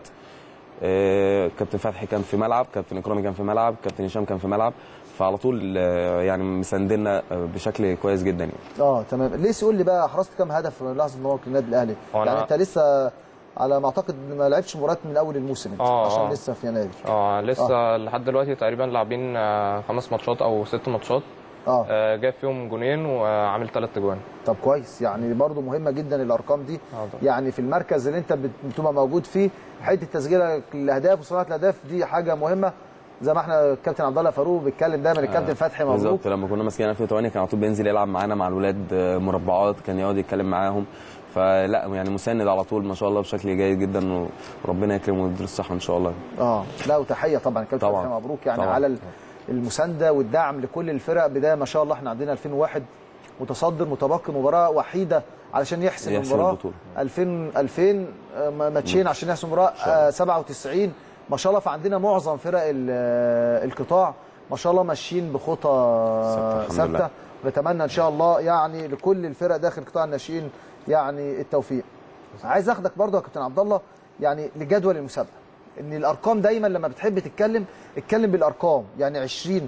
آه، كابتن فتحي كان في ملعب كابتن اكرامي كان في ملعب كابتن هشام كان في ملعب فعلى طول آه، يعني مساندنا آه، بشكل كويس جدا يعني اه تمام ليس قول لي بقى حرزت كام هدف في لحظه انضمامك للنادي الاهلي هو أنا- يعني انت لسه على ما اعتقد ما لعبتش مباريات من اول الموسم انت آه، عشان آه. لسه في يناير اه لسه آه. لحد دلوقتي تقريبا لاعبين آه، خمس ماتشات او ست ماتشات اه آه، جايب فيهم جونين وعامل ثلاث اجوان طب كويس يعني برضو مهمه جدا الارقام دي آه، طبعا. يعني في المركز اللي انت بت- بتبقى موجود فيه حته تسجيل الاهداف وصناعه الاهداف دي حاجه مهمه زي ما احنا الكابتن عبد الله فاروق بيتكلم دايما الكابتن فتحي مبروك بالظبط لما كنا ماسكين 2008 كان على طول بينزل يلعب معانا مع الولاد آه، مربعات كان يقعد يتكلم معاهم فلا يعني مساند على طول ما شاء الله بشكل جيد جدا وربنا يكرمه ويديله الصحه ان شاء الله اه لا وتحيه طبعا الكابتن طبعاً. فتحي مبروك يعني طبعاً. على ال- المسانده والدعم لكل الفرق بدايه ما شاء الله احنا عندنا 2001 متصدر متبقي مباراه وحيده علشان يحسم يحسم المباراه البطولة. 2000 2000 آه، ماتشين عشان يحسم المباراه آه، 97 ما شاء الله فعندنا معظم فرق ال- آه، القطاع ما شاء الله ماشيين بخطى ثابتة، الحمد ثابته لله. نتمنى ان شاء الله يعني لكل الفرق داخل قطاع الناشئين يعني التوفيق عايز اخدك برضه يا كابتن عبد الله يعني لجدول المسابقه ان الارقام دايما لما بتحب تتكلم اتكلم بالارقام يعني 20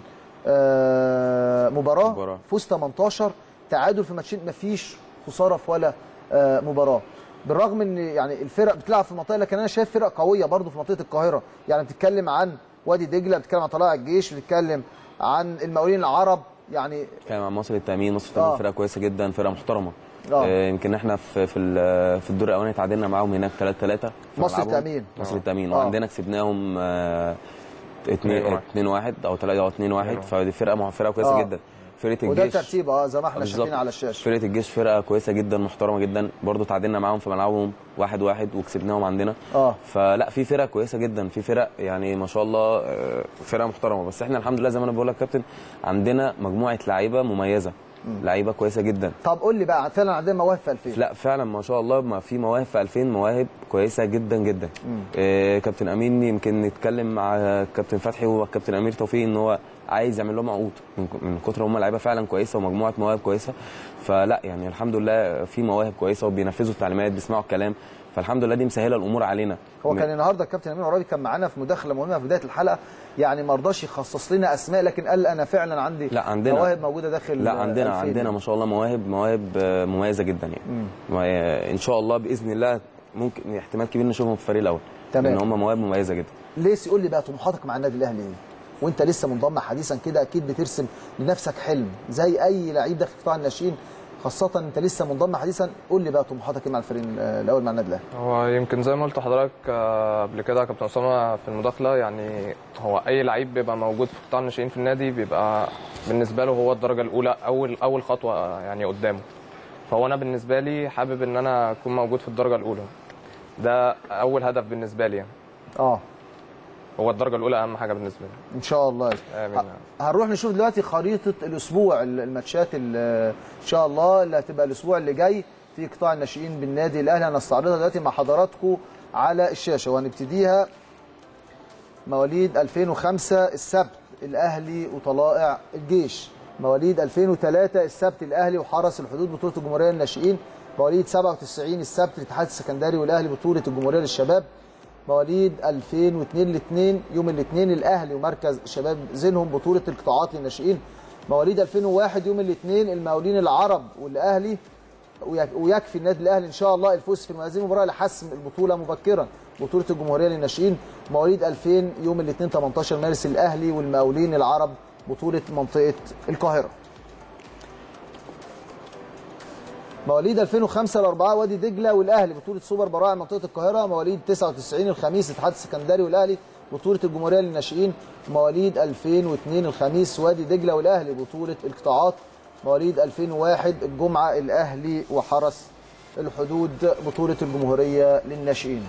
آه، مباراه, مباراة. فوز 18 تعادل في ماتشين مفيش خساره في ولا آه، مباراه بالرغم ان يعني الفرق بتلعب في المنطقه لكن انا شايف فرق قويه برضه في منطقه القاهره يعني بتتكلم عن وادي دجله بتتكلم عن طلائع الجيش بتتكلم عن المقاولين العرب يعني كان مع مصر التامين مصر التامين آه. فرقه كويسه جدا فرقه محترمه آه. آه، يمكن احنا في في ال- في الدور الاولاني تعادلنا معاهم هناك 3 3 مصر التأمين. مصر التامين آه. وعندنا كسبناهم 2 اتنين 2 1 او 3 او 2 1 فدي فرقه مع- فرقه كويسه آه. جدا فرقه وده الجيش الترتيب اه زي ما احنا بالظبط. شايفين على الشاشه فرقه الجيش فرقه كويسه جدا محترمه جدا برضو تعادلنا معاهم في ملعبهم واحد واحد وكسبناهم عندنا اه فلا في فرق كويسه جدا في فرق يعني ما شاء الله آه، فرقه محترمه بس احنا الحمد لله زي ما انا بقول لك كابتن عندنا مجموعه لعيبه مميزه لعيبه كويسه جدا طب قول لي بقى فعلا عندنا مواهب في 2000 لا فعلا ما شاء الله ما في مواهب في 2000 مواهب كويسه جدا جدا مم. آه كابتن امين يمكن نتكلم مع كابتن فتحي وكابتن امير توفيق ان هو عايز يعمل لهم عقود من من كتر هم لعيبه فعلا كويسه ومجموعه مواهب كويسه فلا يعني الحمد لله في مواهب كويسه وبينفذوا التعليمات بيسمعوا الكلام فالحمد لله دي مسهله الامور علينا هو كان النهارده الكابتن امين عرابي كان معانا في مداخله مهمه في بدايه الحلقه يعني ما رضاش يخصص لنا اسماء لكن قال انا فعلا عندي لا عندنا مواهب موجوده داخل لا عندنا الفيل. عندنا ما شاء الله مواهب مواهب آه، مميزه جدا يعني مم. ما- ان شاء الله باذن الله ممكن احتمال كبير نشوفهم في الفريق الاول تمام. لان هم مواهب مميزه جدا ليس يقول لي بقى طموحاتك مع النادي الاهلي ايه وانت لسه منضم حديثا كده اكيد بترسم لنفسك حلم زي اي لعيب داخل قطاع الناشئين خاصه انت لسه منضم حديثا قول لي بقى طموحاتك ايه مع الفريق آه، الاول مع النادي الاهلي هو يمكن زي ما قلت لحضرتك آه، قبل كده يا كابتن اسامه في المداخله يعني هو اي لعيب بيبقى موجود في قطاع الناشئين في النادي بيبقى بالنسبه له هو الدرجه الاولى اول اول خطوه يعني قدامه فهو انا بالنسبه لي حابب ان انا اكون موجود في الدرجه الاولى ده اول هدف بالنسبه لي يعني اه هو الدرجه الاولى اهم حاجه بالنسبه لي ان شاء الله امين هنروح نشوف دلوقتي خريطه الاسبوع الماتشات ال- ان شاء الله اللي هتبقى الاسبوع اللي جاي في قطاع الناشئين بالنادي الاهلي هنستعرضها دلوقتي مع حضراتكم على الشاشه وهنبتديها مواليد 2005 السبت الاهلي وطلائع الجيش مواليد 2003 السبت الاهلي وحرس الحدود بطوله الجمهوريه للناشئين مواليد 97 السبت الاتحاد السكندري والاهلي بطوله الجمهوريه للشباب مواليد 2002 الاثنين يوم الاثنين الاهلي ومركز شباب زينهم بطوله القطاعات للناشئين مواليد 2001 يوم الاثنين المقاولين العرب والاهلي ويك- ويكفي النادي الاهلي ان شاء الله الفوز في هذه المباراه لحسم البطوله مبكرا بطوله الجمهوريه للناشئين مواليد 2000 يوم الاثنين 18 مارس الاهلي والمقاولين العرب بطوله منطقه القاهره مواليد 2005 الأربعة وادي دجلة والأهلي بطولة سوبر براعم منطقة القاهرة مواليد 99 الخميس الاتحاد السكندري والأهلي بطولة الجمهورية للناشئين مواليد 2002 الخميس وادي دجلة والأهلي بطولة القطاعات مواليد 2001 الجمعة الأهلي وحرس الحدود بطولة الجمهورية للناشئين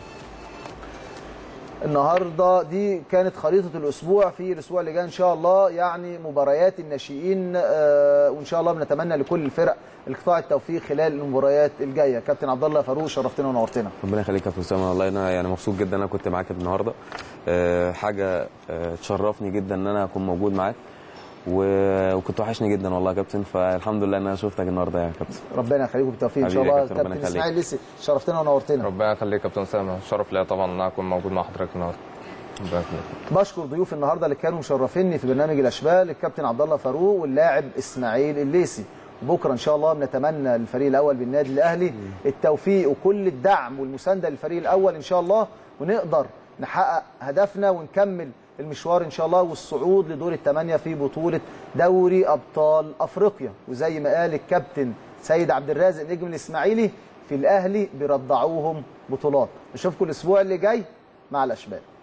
النهارده دي كانت خريطه الاسبوع في الاسبوع اللي جاي ان شاء الله يعني مباريات الناشئين آه، وان شاء الله بنتمنى لكل الفرق القطاع التوفيق خلال المباريات الجايه كابتن عبد الله فاروق شرفتنا ونورتنا ربنا يخليك يا كابتن اسامه والله انا يعني مبسوط جدا ان انا كنت معاك النهارده أه حاجه أه تشرفني جدا ان انا اكون موجود معاك و- وكنت وحشني جدا والله يا كابتن فالحمد لله ان انا شفتك النهارده يا كابتن ربنا يخليكم بالتوفيق ان شاء حبيبي يا الله كابتن، ربنا كابتن يخليك. اسماعيل لسي شرفتنا ونورتنا ربنا يخليك يا كابتن اسامه شرف ليا طبعا ان انا اكون موجود مع حضرتك النهارده ربنا يخليك بشكر ضيوف النهارده اللي كانوا مشرفيني في برنامج الاشبال الكابتن عبد الله فاروق واللاعب اسماعيل الليسي بكره ان شاء الله بنتمنى للفريق الاول بالنادي الاهلي التوفيق وكل الدعم والمسانده للفريق الاول ان شاء الله ونقدر نحقق هدفنا ونكمل المشوار ان شاء الله والصعود لدور الثمانيه في بطوله دوري ابطال افريقيا وزي ما قال الكابتن سيد عبد الرازق نجم الاسماعيلي في الاهلي بيرضعوهم بطولات نشوفكم الاسبوع اللي جاي مع الاشبال